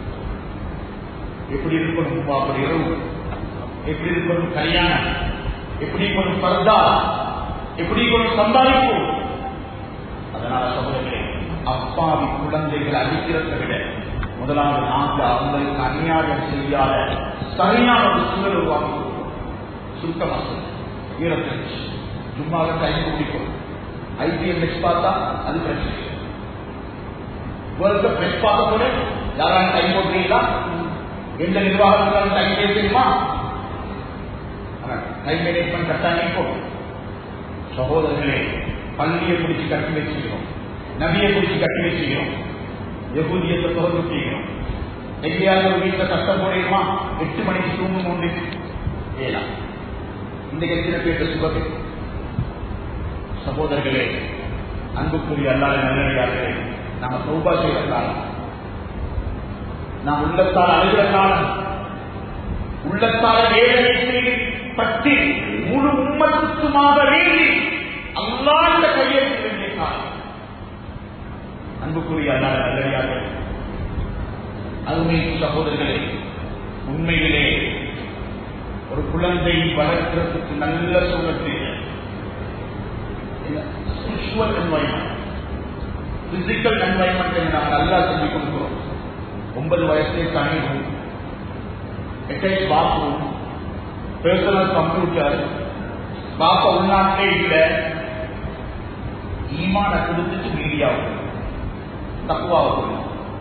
A: எப்படி இருக்கணும் உண்மைவாப்பட இரவு எப்படி இருக்கணும் கல்யாணம் எப்படி கொஞ்சம் பர்தா எப்படி கொஞ்சம் சம்பாதிப்போம் அதனால சகோதரர்களே அப்பாவி குழந்தைகள் அடிக்கிறதை விட முதலாவது நாங்கள் அவங்களுக்கு அநியாயம் செய்யாத சரியான ஒரு சூழல் உருவாக்கி சுருக்கமாக சொல்லுங்க. ஈரத்தில் சும்மாவே டைம் குடிக்கும் ஐபிஎல் மெச் பார்த்தா அது பிரச்சனை இல்லை. வேர்ல்ட் கப் மெச் பார்க்க கூட யாராலும் டைம் போடுறீங்களா எந்த நிர்வாகத்தாலும் டைம் பேசுமா டைம் மேனேஜ்மெண்ட் கட்டாயம் போடும் சகோதரர்களே பள்ளியை பிடிச்சி கட்டி வச்சுக்கிறோம் நபியை பிடிச்சி கட்டி வச்சுக்கிறோம் எகுதியத்தை திறந்து செய்யணும் எங்கேயாவது ஒரு வீட்டில் கஷ்டம் போடுமா எட்டு மணிக்கு தூங்கும் உண்டு ஏலாம் இந்த எத்தனை பேர் சுபத்தை சகோதரர்களே அன்புக்குரிய அல்லாத நல்லடியார்களே நாம சௌபா செய்கிற காலம் நாம் உள்ளத்தால் அழுகிற காலம் உள்ளத்தால வேதனை பற்றி முழு உம்மத்துக்குமாக வேண்டி அல்லாத கையெழுத்து வேண்டிய காலம் அன்புக்குரிய அல்லாத நல்லடியார்களே அருமை சகோதரர்களே உண்மையிலே ஒரு குழந்தை வளர்க்கிறதுக்கு நல்ல சூழத்தில் ஸ்பிரிச்சுவல் என்வாய்மெண்ட் பிசிக்கல் என்வாய்மெண்ட் நாங்கள் நல்லா சொல்லி கொடுக்கிறோம் ஒன்பது வயசுலே தனி room attach bathroom personal computer பாப்பா உள்நாட்டிலே இல்லை ஈமான கொடுத்துட்டு மீடியாவுக்கு தக்குவாவுக்கு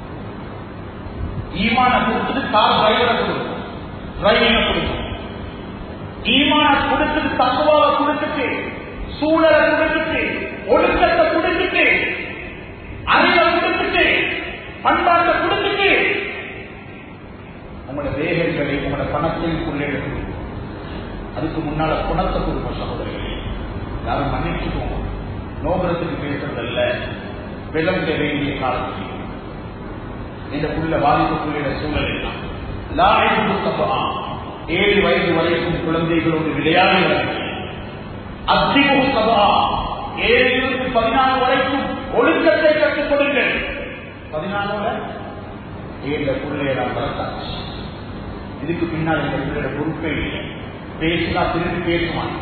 A: ஈமான கொடுத்துட்டு கார் டிரைவரை கொடுக்கும் டிரைவிங்க கொடுக்கும் ஈமான கொடுத்துட்டு தக்குவாவை கொடுத்துட்டு சூழலை கொடுத்துட்டு ஒழுக்கத்தை கொடுத்துட்டு அறிவை கொடுத்துட்டு பண்பாட்டை கொடுத்துட்டு உங்களோட வேகங்களை உங்களோட பணத்தையும் கொள்ளையிடணும் அதுக்கு முன்னால குணத்தை கொடுப்போம் சகோதரர்களே யாரும் மன்னிச்சுக்கோங்க நோபரத்துக்கு பேசுறதல்ல விளங்க வேண்டிய காலத்தில் இந்த புள்ள பாதிப்புக்குள்ள சூழல் எல்லாம் லாயம் புத்தகமா ஏழு வயது வரைக்கும் குழந்தைகளோடு விளையாடுகிறார்கள் அத்திமுக சபா ஏழிலிருந்து பதினாலு வரைக்கும் ஒழுக்கத்தை கற்றுக் கொடுங்கள் பதினாலோட ஏழு பிள்ளைய நான் வளர்த்தாச்சு இதுக்கு பின்னால் இந்த பிள்ளையோட பொறுப்பே இல்லை பேசினா திரும்பி பேசுவான்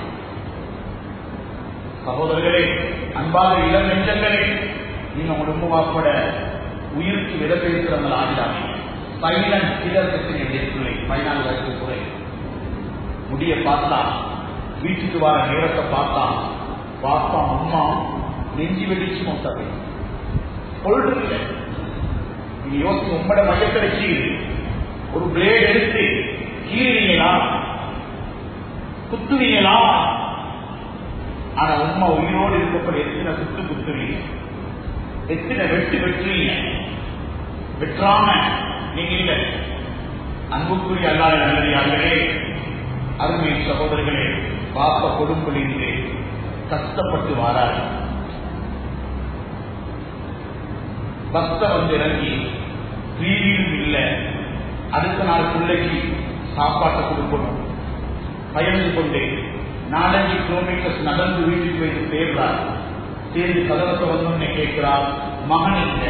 A: சகோதரர்களே அன்பாக இளம் நெஞ்சங்களே நீங்க உங்க ரொம்ப வாப்பட உயிருக்கு விட பேசுறவங்க ஆகிடாங்க சைலண்ட் சிலருக்கு என்னுடைய பிள்ளை பதினாலு வயசு குறை முடிய பார்த்தா வீட்டுக்கு வர நேரத்தை பார்த்தா பாப்பா அம்மா நெஞ்சு வெடிச்சு மொத்தவை கொள்றது நீங்க யோசிச்சு உம்மட மையத்தை வச்சு ஒரு பிளேட் எடுத்து கீறீங்களா குத்துவீங்களா ஆனா உண்மை உயிரோடு இருக்கப்பட எத்தனை குத்து குத்துவீங்க எத்தனை வெட்டு வெட்டுவீங்க வெற்றாம நீங்க இல்ல அன்புக்குரிய அல்லாத நல்லடியார்களே அருமை சகோதரர்களே பாப்ப கொடும்பொழியிலே கஷ்டப்பட்டு வாராரு பஸ்த வந்து இறங்கி டிவியும் இல்லை அடுத்த நாள் பிள்ளைக்கு சாப்பாட்டை கொடுக்கணும் பயந்து கொண்டே நாலஞ்சு கிலோமீட்டர்ஸ் நடந்து வீட்டுக்கு போய் சேர்றார் சேர்ந்து கதவத்தை வந்தோம்னு கேட்கிறார் மகனிங்க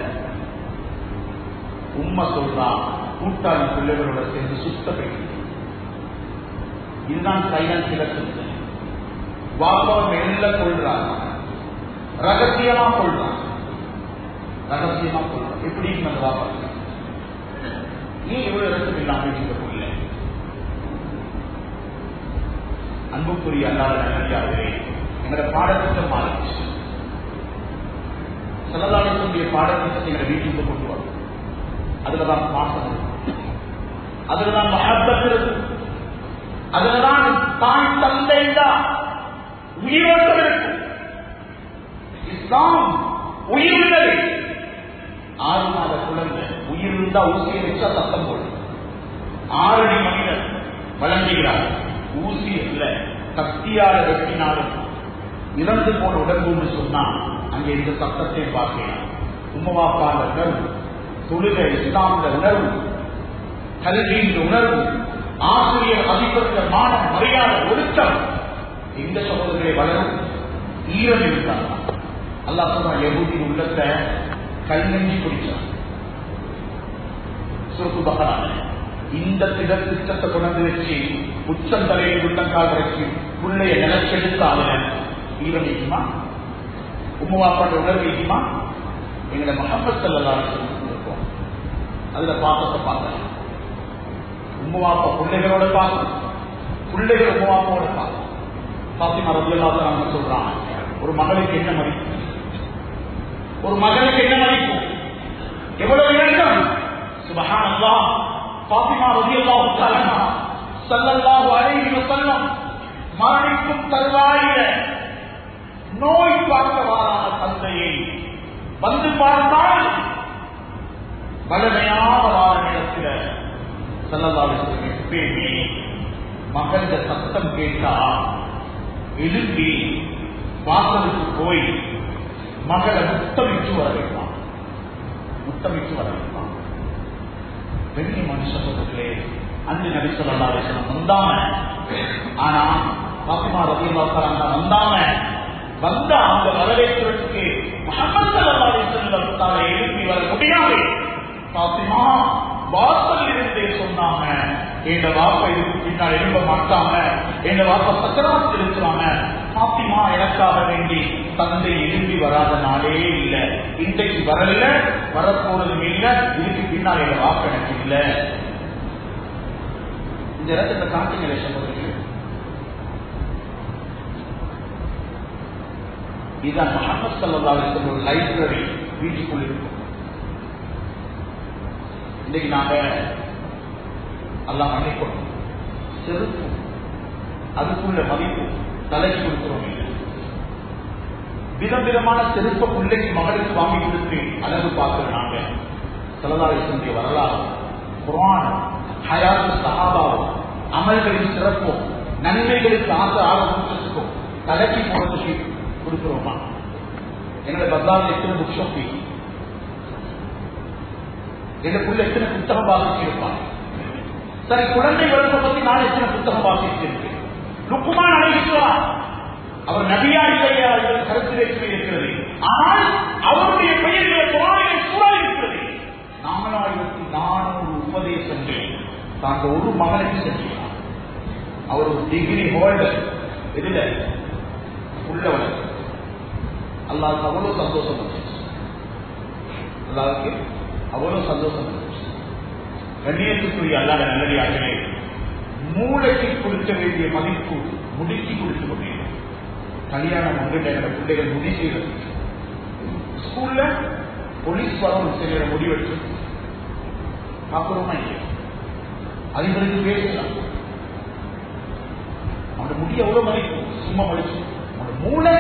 A: உண்மை சொல்றான் கூட்டாளி பிள்ளைகளோட சேர்ந்து சுத்த பெற்று இதுதான் சைலன்ஸ் இலக்கு வாப்பாவை மெல்ல கொள்றான் ரகசியமா கொள்றான் ரகசியமா கொள்றான் எப்படி அந்த வாப்பா நீ இவ்வளவு ரசம் இல்லாம இல்லை அன்புக்குரிய அல்லாத நல்லே எங்களோட பாடத்திட்டம் மாறிச்சு செல்லலாடைய பாடத்திட்டத்தை எங்களை வீட்டுக்கு கொண்டு வரும் அதுலதான் பாசம் இருக்கு. அதுலதான் மகப்பத் இருக்கு அதுலதான் தான் தந்தை தான் உயிரோட்டம் இருக்கு இஸ்லாம் உயிர் உள்ளது ஆறு மாத குழந்தை உயிர் இருந்தா ஊசியை வச்சா சத்தம் போடும் ஆறடி மனிதர் வழங்குகிறார் ஊசி இல்ல கத்தியால வெட்டினாலும் இறந்து போன உடம்புன்னு சொன்னா அங்கே இந்த சத்தத்தை பார்க்கலாம் உம்மவாப்பான உணர்வு தொழுகை இஸ்லாமிய உணர்வு கல்வியின் உணர்வு ஆசிரியர் மதிப்பிருந்த மானம் மரியாதை ஒழுக்கம் இந்த சகோதரர்களை வளரும் ஈரம் இருந்தார் அல்லா சொன்ன எகுதியின் உள்ளத்தை கல் நெஞ்சி குடிச்சார் சுருக்கு பகரான இந்த திடர் திட்டத்தை கொண்டு வச்சு உச்சம் தலையில் உள்ளங்கால் வரைக்கும் பிள்ளைய நினைச்செடுத்தால ஈரமிக்குமா உம்மாப்பாட்ட உணர்வீக்குமா எங்களை முகமது சல்லா இருக்கும் அதுல பாசத்தை பார்க்க உம்மாப்பா பிள்ளைகளோட பாசம் பிள்ளைகள் உம்மாப்பாவோட பாசம் பாத்திமா ரபியல்லாத சொல்றாங்க ஒரு மகளுக்கு என்ன மதிப்பு ஒரு மகளுக்கு என்ன மதிப்பு எவ்வளவு இறக்கம் சுபஹான் அல்லாஹ் பாத்திமா ரலியல்லாஹு தஆலா ஸல்லல்லாஹு அலைஹி வஸல்லம் மரணிக்கும் தருவாயில நோய் பார்த்தவாறான தந்தையை வந்து பார்த்தால் வலிமையான வார நேரத்தில் ஸல்லல்லாஹு அலைஹி வஸல்லம் எப்பயுமே மகள சத்தம் கேட்டா எழுப்பி வாசலுக்கு போய் மகளை முத்தமிட்டு வர வைப்பான் முத்தமிட்டு வர வைப்பான் பெரிய மனுஷர்களே அஞ்சு நபி சொல்லா அலிஸ்லாம் வந்தாம ஆனா பாத்திமா ரபீல்லாத்தாங்க வந்தாம வந்த அந்த வரவேற்பதற்கு முகமது சல்லா அலிஸ்லாம் எழுப்பி வர முடியாது பாத்திமா வாசல் இருந்தே சொன்னாங்க எங்க வாப்பா இதுக்கு பின்னால் எழும்ப மாட்டாங்க எங்க வாப்பா சக்கரவர்த்தி இருக்கிறாங்க பாத்திமா எனக்காக வேண்டி தந்தை எழும்பி வராத நாளே இல்ல இன்றைக்கு வரல வரப்போறதும் இல்ல இதுக்கு பின்னால் எங்க வாப்பா எனக்கு இல்ல இந்த இடத்துல காட்டுங்களே சகோதரிகள் இதுதான் முகமது சல்லா ஒரு லைப்ரரி வீட்டுக்குள் இருக்கும் இன்னைக்கு நாங்க எல்லாம் மன்னிக்கணும் செருப்பு அதுக்குள்ள மதிப்பு தலைக்கு கொடுக்கிறோம் இல்லை விதம் விதமான செருப்ப பிள்ளைக்கு மகளுக்கு வாங்கி கொடுத்து அழகு பார்க்கிறோம் நாங்க சிலதாரேசனுடைய வரலாறு குரான் ஹயாத்து சஹாபாவும் அமல்களின் சிறப்பும் நன்மைகளுக்கு ஆசை ஆரம்பிச்சிருக்கும் தலைக்கு போறதுக்கு கொடுக்கிறோமா எங்களை பத்தாவது எத்தனை புக் ஷாப்பி எனக்குள்ள எத்தனை புத்தகம் வாசிச்சிருப்பான் சரி குழந்தை வளர்ப்பை பத்தி நான் எத்தனை புத்தகம் வாசிச்சிருக்கேன் லுக்குமான் அழைக்கிறார் அவர் நபியா இல்லையா என்ற கருத்து வேற்றுமை இருக்கிறது ஆனால் அவருடைய பெயரில் குரானிலே சூறா இருக்கிறது நாலாயிரத்தி நானூறு உபதேசங்கள் தாங்க ஒரு மகனுக்கு செஞ்சார் அவர் ஒரு டிகிரி ஹோல்டர் இதுல உள்ளவர் அல்லாவுக்கு அவ்வளவு சந்தோஷம் வந்துச்சு அல்லாவுக்கு அவ்வளவு சந்தோஷம் வந்துச்சு கண்ணியத்துக்குரிய அல்லாத நல்லடியார்களே மூளைக்கு கொடுக்க வேண்டிய மதிப்பு முடிச்சு கொடுத்து கொண்டேன் கல்யாணம் வந்துட்டு என்னோட பிள்ளைகள் முடி செய்யறது ஸ்கூல்ல போலீஸ் வரணும் செய்யற முடிவெடுத்து பார்க்கிறோமா இல்லையா அதிபருக்கு பேசலாம் அவனோட முடி எவ்வளவு மதிப்பு சும்மா மதிச்சு அவனோட மூளை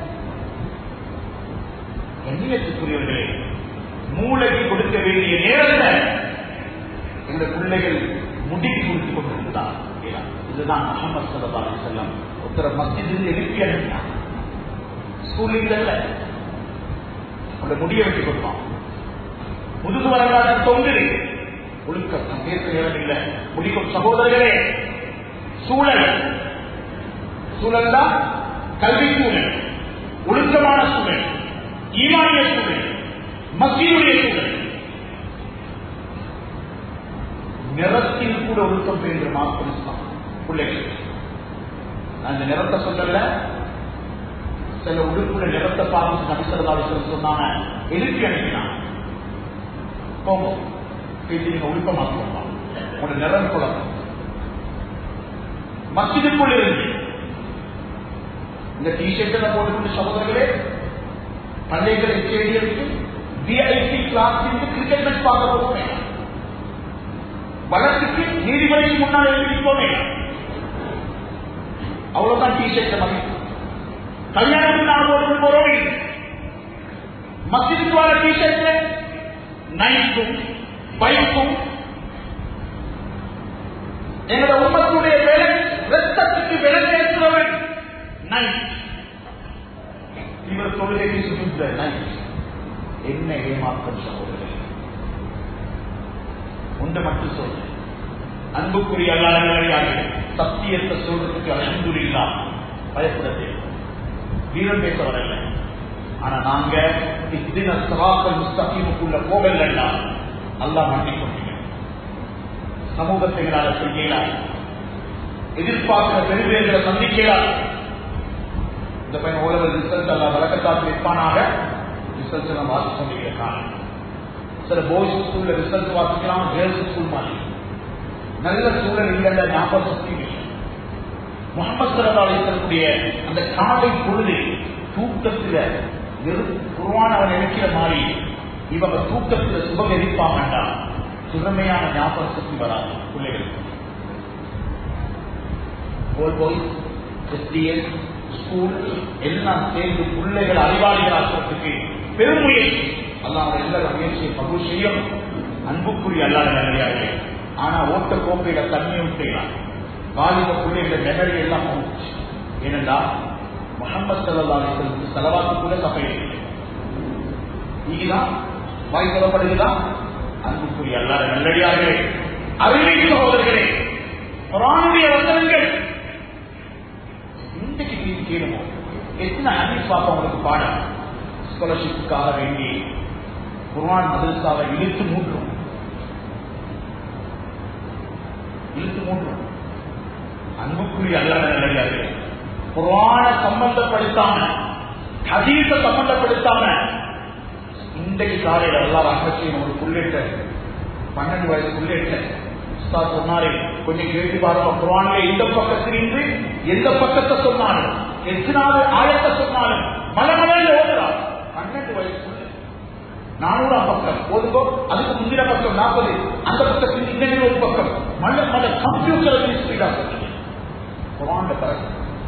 A: கண்ணியத்துக்குரியவர்களே மூளைக்கு கொடுக்க வேண்டிய நேரத்தில் இந்த பிள்ளைகள் முடிக்கு கொடுத்து கொண்டிருந்தார் இதுதான் முகமது சல்லா செல்லம் ஒருத்தர மஸ்ஜிதில் எழுப்பி அனுப்பினார் ஸ்கூலில் அல்ல அவட முடிய வெட்டி கொடுப்பான் முதுகு வரலாறு தொங்குது ஒழுக்கம் நான் பேச நேரம் இல்லை முடிக்கும் சகோதரர்களே சூழல் சூழல் தான் கல்வி சூழல் ஒழுக்கமான சூழல் ஈமானிய சூழல் மத்தியுடைய சூழல் நிறத்தில் கூட ஒழுக்கம் பெறுகிற மாற்றம் பிள்ளைகள் அந்த நிறத்தை சொல்லல சில உடுப்புல நிறத்தை பார்த்து நபிசரதாவிசர் சொன்னாங்க எழுப்பி அனுப்பினாங்க போகும் பேசி நீங்க ஒழுக்கமாக்குவோம் உங்களோட நிறம் குழப்பம் மசிதுக்குள் இருந்து இந்த டிஷர்ட்டை போட்டுக்கொண்டு சகோதரர்களே பள்ளிகள் ஸ்டேடியத்துக்கு விஐபி கிளாஸ் கிரிக்கெட் மேட்ச் பார்க்க போகிறேன் வழக்குக்கு நீதிபதிக்கு முன்னால் எழுதிப்போமே அவ்வளவுதான் டிஷர்ட் மதிப்பு கல்யாணத்துக்கு நான் போட்டு போறோம் மசிதுக்கு வர டிஷர்ட் நைட்டும் பைக்கும் எங்களோட உண்மத்துடைய வேலை ரத்தத்துக்கு விலங்கேற்றுறவன் நைட் இவர் தொழிலை சுமித்த நைட் என்ன ஏமாற்றம் சகோதரர்கள் ஒன்று மட்டும் சொல்றேன் அன்புக்குரிய அல்லாத சத்தியத்தை சொல்றதுக்கு அலந்துல்லா பயப்பட தேவை வீரம் பேச வரல ஆனா நாங்க இத்தின சவாக்கள் முஸ்தகீமுக்குள்ள போகலன்னா அல்லா மாட்டிக் கொண்டீங்க சமூகத்தை எங்களால் செய்யலாம் எதிர்பார்க்கிற பெருமைகளை சந்திக்கலாம் இந்த பையன் ஓலவர் ரிசல்ட் அல்ல வழக்கத்தால் இருப்பானாக ரிசல்ட் நம்ம வாசி சொல்லியிருக்காங்க சில பாய்ஸ் ஸ்கூல்ல ரிசல்ட் வாசிக்கலாம் கேர்ள்ஸ் ஸ்கூல் மாதிரி நல்ல சூழல் இல்லைன்ற ஞாபக சக்தி இல்லை முகமது சரதாலை இருக்கக்கூடிய அந்த காலை பொழுது தூக்கத்துல வெறும் குருவான அவன் நினைக்கிற மாதிரி இவங்க தூக்கத்துல சுபம் எதிர்ப்பாங்கண்டா சுகமையான ஞாபக சக்தி வராது பிள்ளைகளுக்கு போய் எஸ்டிஎஸ் ஸ்கூல் எல்லாம் சேர்ந்து பிள்ளைகள் அறிவாளிகளாக்குறதுக்கு பெருமுயற்சி அல்லாம எல்லா முயற்சியை பகு செய்யும் அன்புக்குரிய அல்லாத நிலையாக ஆனா ஓட்ட கோப்பையில தண்ணியும் செய்யலாம் வாலிப பிள்ளைகளை மெமரி எல்லாம் போச்சு ஏனென்றா முகமது சல்லாஹ் செலவாக்கு கூட சபையில் இதுதான் வாய் சொல்லப்படுகிறதா அன்புக்குரிய அல்லாத நல்லடியார்களே அறிவிக்கு சகோதரர்களே குரானுடைய வசனங்கள் இன்றைக்கு நீதி கேளுமோ எத்தனை ஹதீஸ் பார்ப்போம் உங்களுக்கு பாடம் ஸ்காலர்ஷிப்புக்காக வேண்டி குர்ஆன் மதரசாவை இழுத்து மூன்றும் இழுத்து மூன்றும் அன்புக்குரிய அல்லாத நல்லடியார்களே குர்ஆன சம்பந்தப்படுத்தாம ஹதீஸ சம்பந்தப்படுத்தாம இன்றைக்கு காலையில் எல்லா ரகசியம் ஒரு புள்ளேட்ட பன்னெண்டு வயசு புள்ளேட்ட உஸ்தாத் சொன்னாரு கொஞ்சம் கேட்டு பாருங்க குரான்ல எந்த பக்கத்திலிருந்து எந்த பக்கத்தை சொன்னாலும் எத்தனாவது ஆயத்தை சொன்னாலும் மலமலையில் ஓடுறார் பன்னெண்டு வயசு நானூறாம் பக்கம் ஓதுகோ அதுக்கு முந்தின பக்கம் நாற்பது அந்த பக்கத்தில் இன்னொரு ஒரு பக்கம் மல்ல மல்ல கம்ப்யூட்டர் ஸ்பீடா குரான்ல பிறகு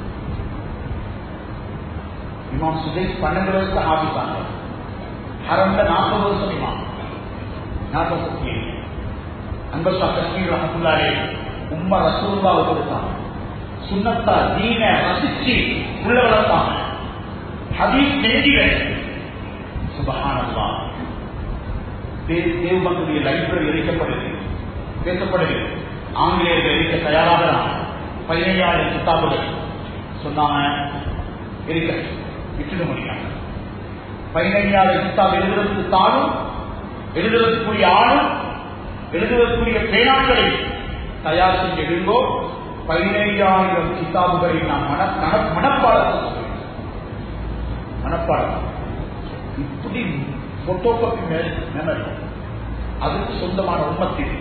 A: இமாம் சுதேஷ் பன்னெண்டு வயசுல ஆபித்தாங்க ஹரண்ட நாற்பது வருஷம் இமாம் நாற்பது அன்பசா கஷ்மீர் ரஹத்துல்லாரே உம்மா ரசூல்லாவை கொடுத்தாங்க சுண்ணத்தா தீன ரசிச்சு உள்ள வளர்த்தாங்க ஹதீஸ் நெஞ்சில சுபஹானல்லா தேவபந்துடைய லைப்ரரி எரிக்கப்படுது பேசப்படுது ஆங்கிலேயர்கள் எரிக்க தயாராகிறான் பதினைஞ்சாயிரம் கித்தாபுகள் சொன்னாங்க எரிக்க விட்டுட முடியாங்க பதினைஞ்சாயிரம் கித்தாப் எழுதுறதுக்கு தானும் எழுதுறதுக்குரிய ஆளும் எழுதுவதற்குரிய பேனாக்களை தயார் செஞ்சு எழுந்தோ பதினைஞ்சாயிரம் கிதாபுகளை நாம் மன மனப்பாடம் மனப்பாடம் இப்படி போட்டோகாப்பி மெமரி அதுக்கு சொந்தமான உண்மத்தில்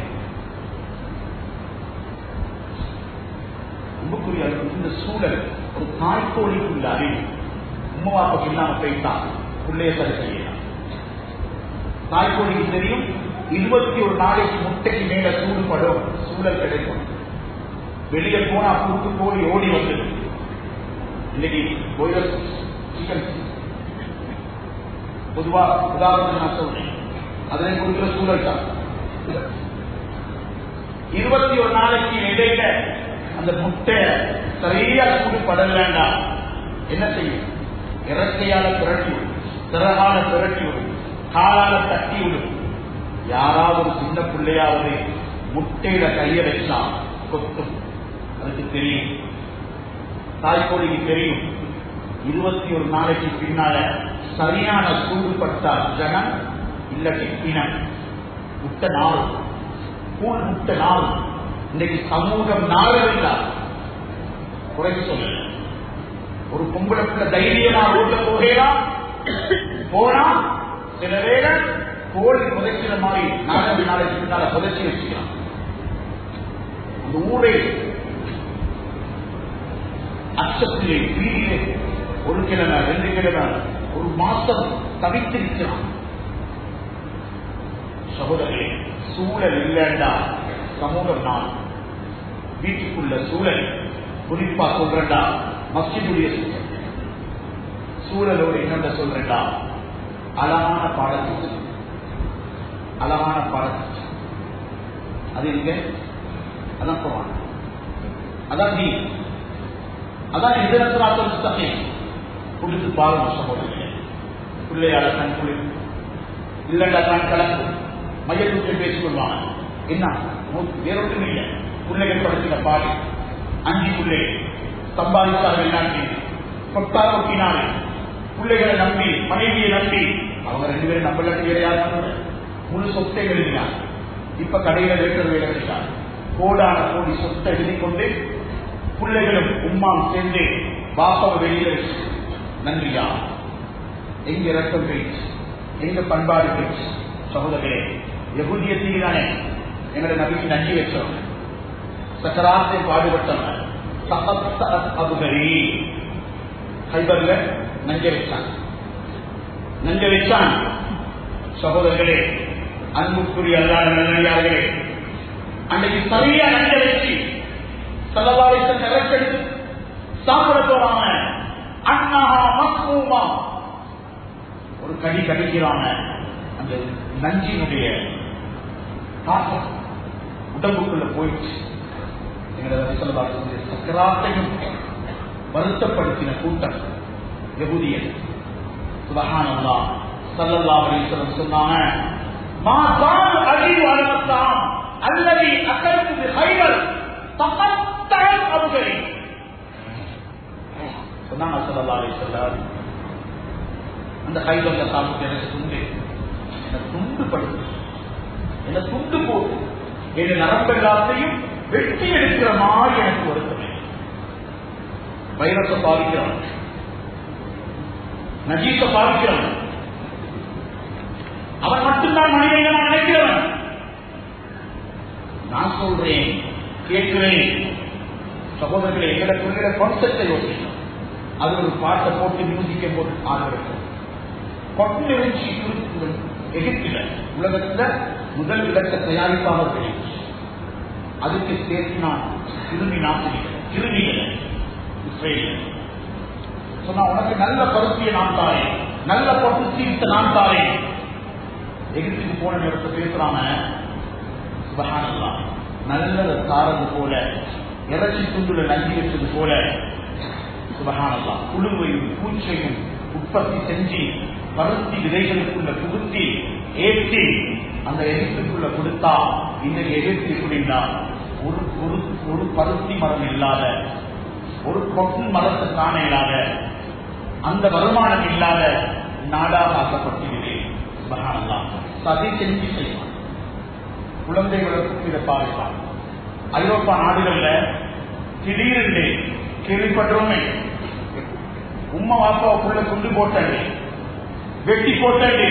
A: அன்புக்குரிய இந்த சூழல் ஒரு தாய்க்கோழிக்குள்ள அறிவு உண்மவாப்பக்கு இல்லாம போயிட்டான் உள்ளே சரி செய்யலாம் தாய்க்கோழிக்கு தெரியும் இருபத்தி ஒரு நாளைக்கு முட்டைக்கு மேல சூடுபடும் சூழல் கிடைக்கும் வெளியே போனா கூட்டு கோழி ஓடி வந்தது இன்னைக்கு போயிடல் சிக்கன் பொதுவா உதாரணத்துக்கு நான் சொல்றேன் அதனை கொடுக்கிற சூழல் தான் இருபத்தி ஒரு நாளைக்கு இடையில அந்த முட்டை சரியா சூடுபடல வேண்டாம் என்ன செய்யும் இறக்கையால திரட்டி விடும் திறகால திரட்டி விடும் காலால தட்டி விடும் யாராவது ஒரு சின்ன பிள்ளையாவது முட்டையில கைய வச்சா கொத்தும் அதுக்கு தெரியும் தாய்க்கோழிக்கு தெரியும் இருபத்தி ஒரு நாளைக்கு பின்னால சரியான சூடுபட்டா ஜனம் இல்லாட்டி இனம் முட்டை நாள் கூழ் முட்டை நாள் இன்னைக்கு சமூகம் நாளவில்லா குறை சொல்ல ஒரு பொம்பளை பிள்ளை தைரியமா ரோட்ல போகலாம் போனா சில வேலை கோழி புதைக்கிற மாதிரி நாலஞ்சு நாளைக்கு பின்னால புதைச்சி வச்சுக்கலாம் அந்த ஊரை அச்சத்திலே வீடிலே ஒரு கிழமை ரெண்டு கிழமை ஒரு மாசம் தவித்திருக்கிறான் சகோதரே சூழல் இல்லைண்டா சமூகம் நான் வீட்டுக்குள்ள சூழல் குறிப்பா சொல்றேன்டா மஸ்ஜிதுடைய சூழல் சூழலோடு என்னென்ன சொல்றேன்டா அழகான பாடத்திட்டம் அழகான பாடத்திட்டம் அது எங்க அதான் குரான் அதான் நீ அதான் எதிரத்திராத்தல் புத்தகை கொடுத்து பாருங்க சகோதரர்களே பிள்ளையாட கண் குளிர் இல்லண்டா கண் கலப்பு மையத்துக்கு பேசிக்கொள்வாங்க என்ன வேறொன்றும் இல்லை பிள்ளைகள் படுத்தின பாடி அஞ்சு பிள்ளை சம்பாதித்தார்கள் என்னாச்சு கொட்டா கொட்டினாரு பிள்ளைகளை நம்பி மனைவியை நம்பி அவங்க ரெண்டு பேரும் நம்பல வேற யாரும் முழு சொத்தை எழுதினார் இப்ப கடையில வேட்டர் வேலை கிடைச்சார் கோடான கோடி சொத்தை எழுதி கொண்டு பிள்ளைகளும் உம்மாம் சேர்ந்து பாப்பாவை வெளியில வச்சு நன்றியா எங்க ரத்தம் போயிடுச்சு எங்க பண்பாடு போயிடுச்சு சகோதரர்களே எகுதியத்தில் தானே எங்களை நபிக்கு நன்றி வச்சோம் சக்கராத்தை பாடுபட்டவங்க அபுகரி ஹைபர்ல நஞ்ச வச்சான் நஞ்ச வச்சான் சகோதரர்களே அன்புக்குரிய அல்லாத நல்லடியார்களே அன்னைக்கு சரியா நஞ்ச வச்சு சலவாரிச நிலக்கெடுத்து சாப்பிட போறாங்க அண்ணா மக்கூமா ஒரு கடி கடிக்கிறாங்க அந்த நஞ்சினுடைய தாக்கம் உடம்புக்குள்ள போயிடுச்சு எங்களது சொல்லக்கூடிய சக்கராத்தையும் வருத்தப்படுத்தின கூட்டம் யகுதியன் சுபஹானல்லா சல்லல்லா அலிஸ்வரம் சொன்னாங்க மா தான் அழிவு அனுமத்தாம் அல்லது அக்கற்கு ஹைவர் தகத்தான் அவர்களை சொன்னாங்க சல்லல்லா அலிஸ்வல்லார் அந்த ஹைவர்ல சாப்பிட்டு எனக்கு துண்டு எனக்கு துண்டு படுத்து என்ன துண்டு போட்டு என் நரம்பு எல்லாத்தையும் வெட்டி எடுக்கிற மாதிரி எனக்கு வருத்தமே வைரத்தை பாதிக்கிறான் நஜீச பாதிக்கிறான் அவன் மட்டும்தான் மனிதன் நான் நினைக்கிறவன் நான் சொல்றேன் கேட்கிறேன் சகோதரர்களை எங்களை சொல்கிற கான்செப்டை யோசிக்கணும் அது ஒரு பாட்டை போட்டு மியூசிக்கை போட்டு ஆதரவு கொண்டு வச்சு எகிப்தில உலகத்துல முதல் இடத்தை தயாரிப்பாக தெரியும் அதுக்கு சேர்த்தினான் கிருமி நாசினிகள் கிருமிகள் இஸ்ரேலில் சொன்னா உனக்கு நல்ல பருத்தியை நான் தாரேன் நல்ல பட்டு சீர்த்த நான் தாரேன் எகிப்துக்கு போன நேரத்தை பேசுறாங்க சுபஹானல்லா நல்லதை தாரது போல இறைச்சி துண்டுல நஞ்சி வச்சது போல சுபஹானல்லா புழுவையும் பூச்சையும் உற்பத்தி செஞ்சு பருத்தி விதைகளுக்குள்ள புகுத்தி ஏற்றி அந்த எகிப்துக்குள்ள கொடுத்தா இந்த எகிப்து எப்படின்னா ஒரு ஒரு ஒரு பருத்தி மரம் இல்லாத ஒரு கொட்டு மரத்தை காண இல்லாத அந்த வருமானம் இல்லாத நாடாக ஆக்கப்பட்டுள்ளது சதி செஞ்சு செய்வான் குழந்தைகளுக்கு இதை பாதிப்பான் ஐரோப்பா நாடுகள்ல திடீரென்று கேள்விப்படுறோமே உம்மா வாப்பாவுக்குள்ள கொண்டு போட்டது வெட்டி போட்டது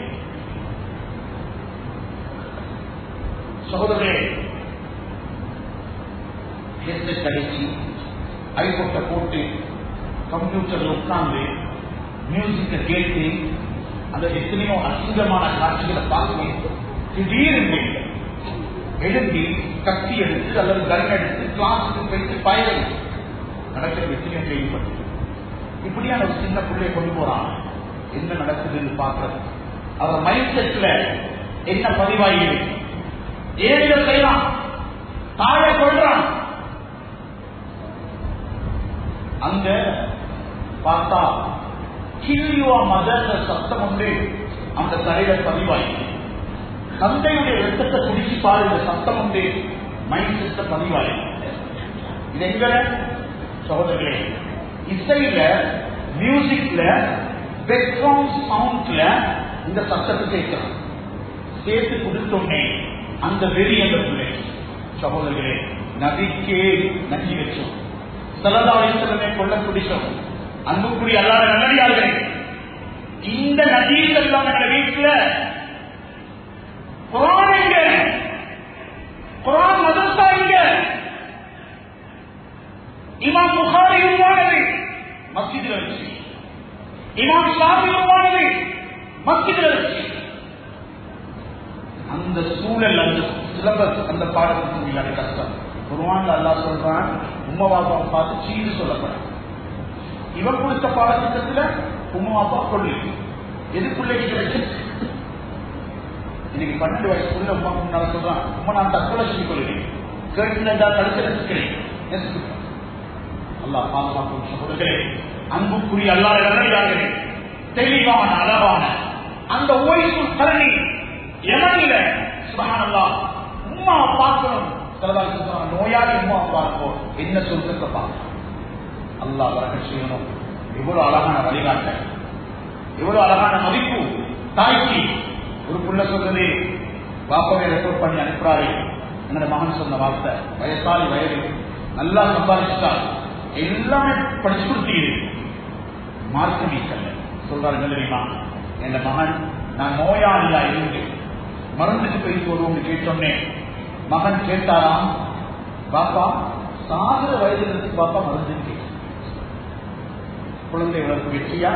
A: சகோதரே ஹெட்செட் அடிச்சு ஐபோட்டை போட்டு கம்ப்யூட்டர்ல உட்கார்ந்து மியூசிக்கை கேட்டு அந்த எத்தனையோ அசிங்கமான காட்சிகளை பார்த்து திடீரென்று எழுந்தி கத்தி எடுத்து அல்லது கன் எடுத்து கிளாஸுக்கு போயிட்டு பயணம் நடக்கிற எத்தனையோ கேள்விப்பட்டு இப்படியான ஒரு சின்ன பிள்ளைய கொண்டு போறான் என்ன நடக்குதுன்னு பார்க்கறது அவர் மைண்ட் செட்ல என்ன பதிவாகி ஏழு செய்யலாம் தாழ கொள்றான் அங்க பார்த்தா கில்லியுவா மதர்ந்த சத்தம் உண்டு அந்த தலையில பதிவாகி தந்தையுடைய ரத்தத்தை குடிச்சு பாருங்க சத்தம் உண்டு மைண்ட் செட்ட பதிவாகி இது எங்க சகோதரர்களே இசையில மியூசிக்ல பேக்ரவுண்ட் சவுண்ட்ல இந்த சத்தத்தை கேட்கிறோம் சேர்த்து கொடுத்தோன்னே அந்த வெறி அந்த பிள்ளை சகோதரர்களே நபிக்கே நன்றி வச்சோம் சலதாவளமே கொள்ள பிடிச்சோம் அன்புக்குரிய அல்லாத நல்லடியார்களே இந்த நதியில் எல்லாம் எங்க வீட்டுல குரான் எங்க குரான் மதரசா எங்க இமாம் புகாரி உருவானது மஸ்ஜிதில் வச்சு இமாம் ஷாபி உருவானது மஸ்ஜிதில் வச்சு அந்த சூழல் அந்த சிலபஸ் அந்த பாடத்துக்கு முடியாத கஷ்டம் குருவான் அல்லா சொல்றான் உம்மா பாப்பாவை பார்த்து சீடு சொல்லப்படும் இவன் கொடுத்த பாடத்திட்டத்துல உம்மா பாப்பா கொள்ளு எதுக்குள்ள கிடைச்சு இன்னைக்கு பன்னெண்டு வயசுக்குள்ள உமா முன்னால சொல்றான் உமா நான் தற்கொலை செஞ்சு கொள்கிறேன் கேட்டுனா தடுத்து ரசிக்கிறேன் அல்லாஹ் பாதுகாக்கும் சகோதரர்களே அன்புக்குரிய அல்லாத நல்லே தெளிவான அளவான அந்த ஓய்வு கரணி எவனில சுபஹானல்லா உம்மா பார்க்கணும் சிலதாக சொல்றாங்க நோயாளி உம்மா பார்ப்போம் என்ன சொல்றத பார்க்கணும் அல்லாஹ் வரக செய்யணும் எவ்வளவு அழகான வழிகாட்ட எவ்வளவு அழகான மதிப்பு தாய்க்கு ஒரு புள்ள சொல்றது பாப்பாவை ரெக்கார்ட் பண்ணி அனுப்புறாரு என்னோட மகன் சொன்ன வார்த்தை வயசாலி வயது நல்லா சம்பாதிச்சுட்டார் எல்லாமே படிச்சு கொடுத்தீங்க மார்க்க வீக்கல்ல சொல்றாரு தெரியுமா என் மகன் நான் நோயாளியா இருந்து மருந்துக்கு போய் போடுவோம்னு கேட்டோன்னே மகன் கேட்டாராம் பாப்பா சாகர வயதுல இருக்கு பாப்பா மருந்து கேட்டு குழந்தை வளர்ப்பு வெற்றியா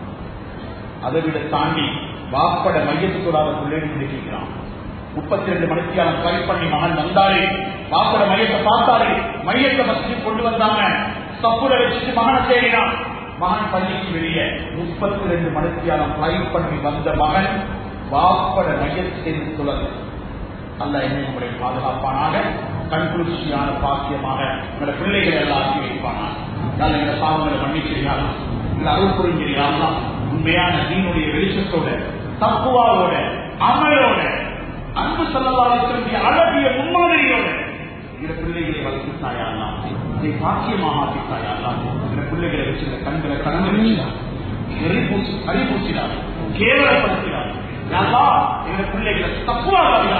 A: அதை விட தாண்டி வாப்பட மையத்துக்குள்ளாத பிள்ளைகள் கேட்கிறான் முப்பத்தி ரெண்டு மணித்தியாலம் ட்ரை பண்ணி மகன் வந்தாரு வாப்பட மையத்தை பார்த்தாரு மையத்தை வச்சு கொண்டு வந்தாங்க தப்புல வச்சுட்டு மகனை தேடினான் மகன் பள்ளிக்கு வெளியே முப்பத்தி ரெண்டு மணித்தியாலம் ட்ரை பண்ணி வந்த மகன் வாப்பட மையத்தில் துளது அல்ல என்னை உங்களை பாதுகாப்பானாக கண்குளிர்ச்சியான பாக்கியமாக உங்களோட பிள்ளைகளை எல்லாம் ஆக்கி வைப்பானாக நல்ல இந்த பாவங்களை மன்னிச்சிருக்காங்க இந்த அருள் புரிஞ்சிருக்காங்க உண்மையான நீனுடைய வெளிச்சத்தோட தப்புவாவோட அமலோட அன்பு செல்லவாளர்களுடைய அழகிய முன்மாதிரியோட இந்த பிள்ளைகளை வளர்த்துத்தாயாலாம் இதை பாக்கியமாக ஆக்கித்தாயாலாம் இந்த பிள்ளைகளை வச்சு இந்த கண்களை கடந்து வச்சுதான் எரிபூசி அறிபூசினார் கேவலப்படுத்தினார் யாரா எங்க பிள்ளைகளை தப்புவாக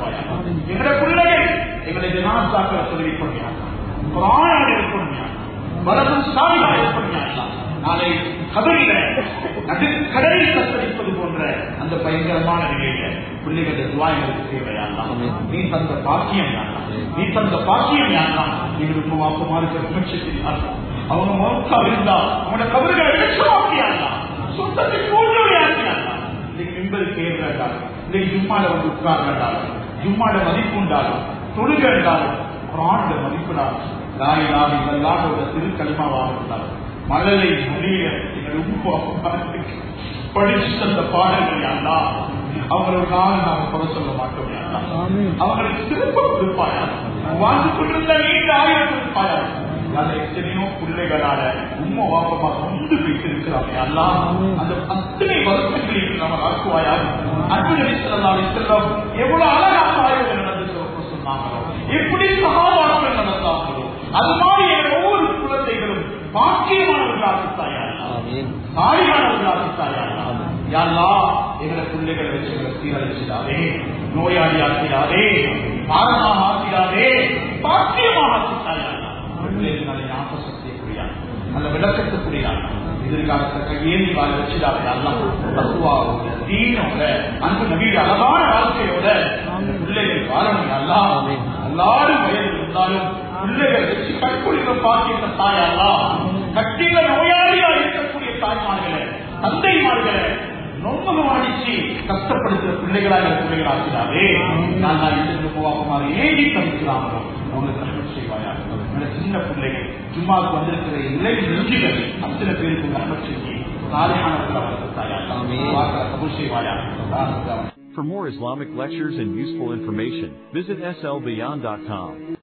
A: எங்க பிள்ளைகள் எங்களை ஜனாசாக்களை சொல்லி கொண்டாங்க குரானை கொண்டாங்க வலதும் சாமியாக கொண்டாங்க நாளை கதறில நடுக்கடலில் தத்தளிப்பது போன்ற அந்த பயங்கரமான நிலையில பிள்ளைகளுடைய துவாய்களுக்கு தேவையாலாம் நீ தந்த பாக்கியம் யாரா நீ தந்த பாக்கியம் யாரா எங்களுக்கு வாக்குமாறு முயற்சித்தில் அவங்க மௌத்தா இருந்தா அவனோட கபறுகளை வெளிச்சமாக்கியாங்களா சுத்தத்தை கூழ்நிலையாக்கியாங்களா இன்னைக்கு மின்பது கேட்கிறாங்க இன்னைக்கு ஜும்மால வந்து உட்கார்ந்தாலும் ஜும்மாட மதிப்பு உண்டாலும் தொழுக என்றாலும் பிராண்ட மதிப்புடாலும் லாய் லாய் இதெல்லாம் திருக்கலிமாவாக இருந்தாலும் மழலை மொழிய எங்கள் உப்பு படிச்சு தந்த பாடங்கள் யாரா அவங்களுக்காக நாம குறை சொல்ல மாட்டோம் யாரா அவங்களுக்கு திரும்ப கொடுப்பாயா வாழ்ந்து கொண்டிருந்த நீண்ட ஆயிரம் கொடுப்பாயா அந்த எத்தனையோ பிள்ளைகளால உண்மை வாப்பமா கொண்டு வைத்திருக்கிறாங்க எல்லாம் அந்த அத்தனை வருத்தங்களையும் நம்ம ஆக்குவாயா அன்பு நடித்தலாம் எவ்வளவு அழகாக ஆய்வுகள் நடந்து சொன்னாங்களோ எப்படி சகாபாக்கள் நடந்தாங்களோ அது மாதிரி எங்கள் ஒவ்வொரு குழந்தைகளும் பாக்கியமானவர்களாகத்தாயா சாரியானவர்களாகத்தாயா யாரா எங்களை பிள்ளைகளை வச்சு எங்களை சீரழிச்சிடாதே நோயாளி ஆக்கிறாதே பாரமாக ஆக்கிறாதே பாக்கியமாக ஆக்கித்தாயா பிள்ளைகளை ஞாபகத்தைக்குரிய அந்த விளக்கத்துக்குரிய எதிர்காலத்தை கையேந்தி வாழ வச்சிடாதே எல்லாம் தத்துவாவோட தீனோட அன்பு நவீன அழகான வாழ்க்கையோட பிள்ளைகள் வாழணும் எல்லாம் எல்லாரும் வயது இருந்தாலும் பிள்ளைகள் வச்சு கற்கொள்கிற பாக்கியத்தை தாயெல்லாம் கட்டில நோயாளியா இருக்கக்கூடிய தாய்மார்களே தந்தைமார்களே நோக்கமாடிச்சு கஷ்டப்படுத்துற பிள்ளைகளாக பிள்ளைகளாகிறாரே நான் நான் இருந்து போவாக்குமாறு ஏங்கி தவிக்கிறாங்களோ அவங்களுக்கு ரஹ்மத் செய்வாயா இந்த சின்ன பிள்ளைகள் ஜும்மாவுக்கு வந்திருக்கிற இலை நெஞ்சுகள் அத்தனை பேருக்கு ரஹ்மத் செஞ்சு சாலையானவர்கள் அவர்கள் தாயா கபூர் செய்வாயா
B: For more Islamic lectures and useful information, visit slbeyond.com.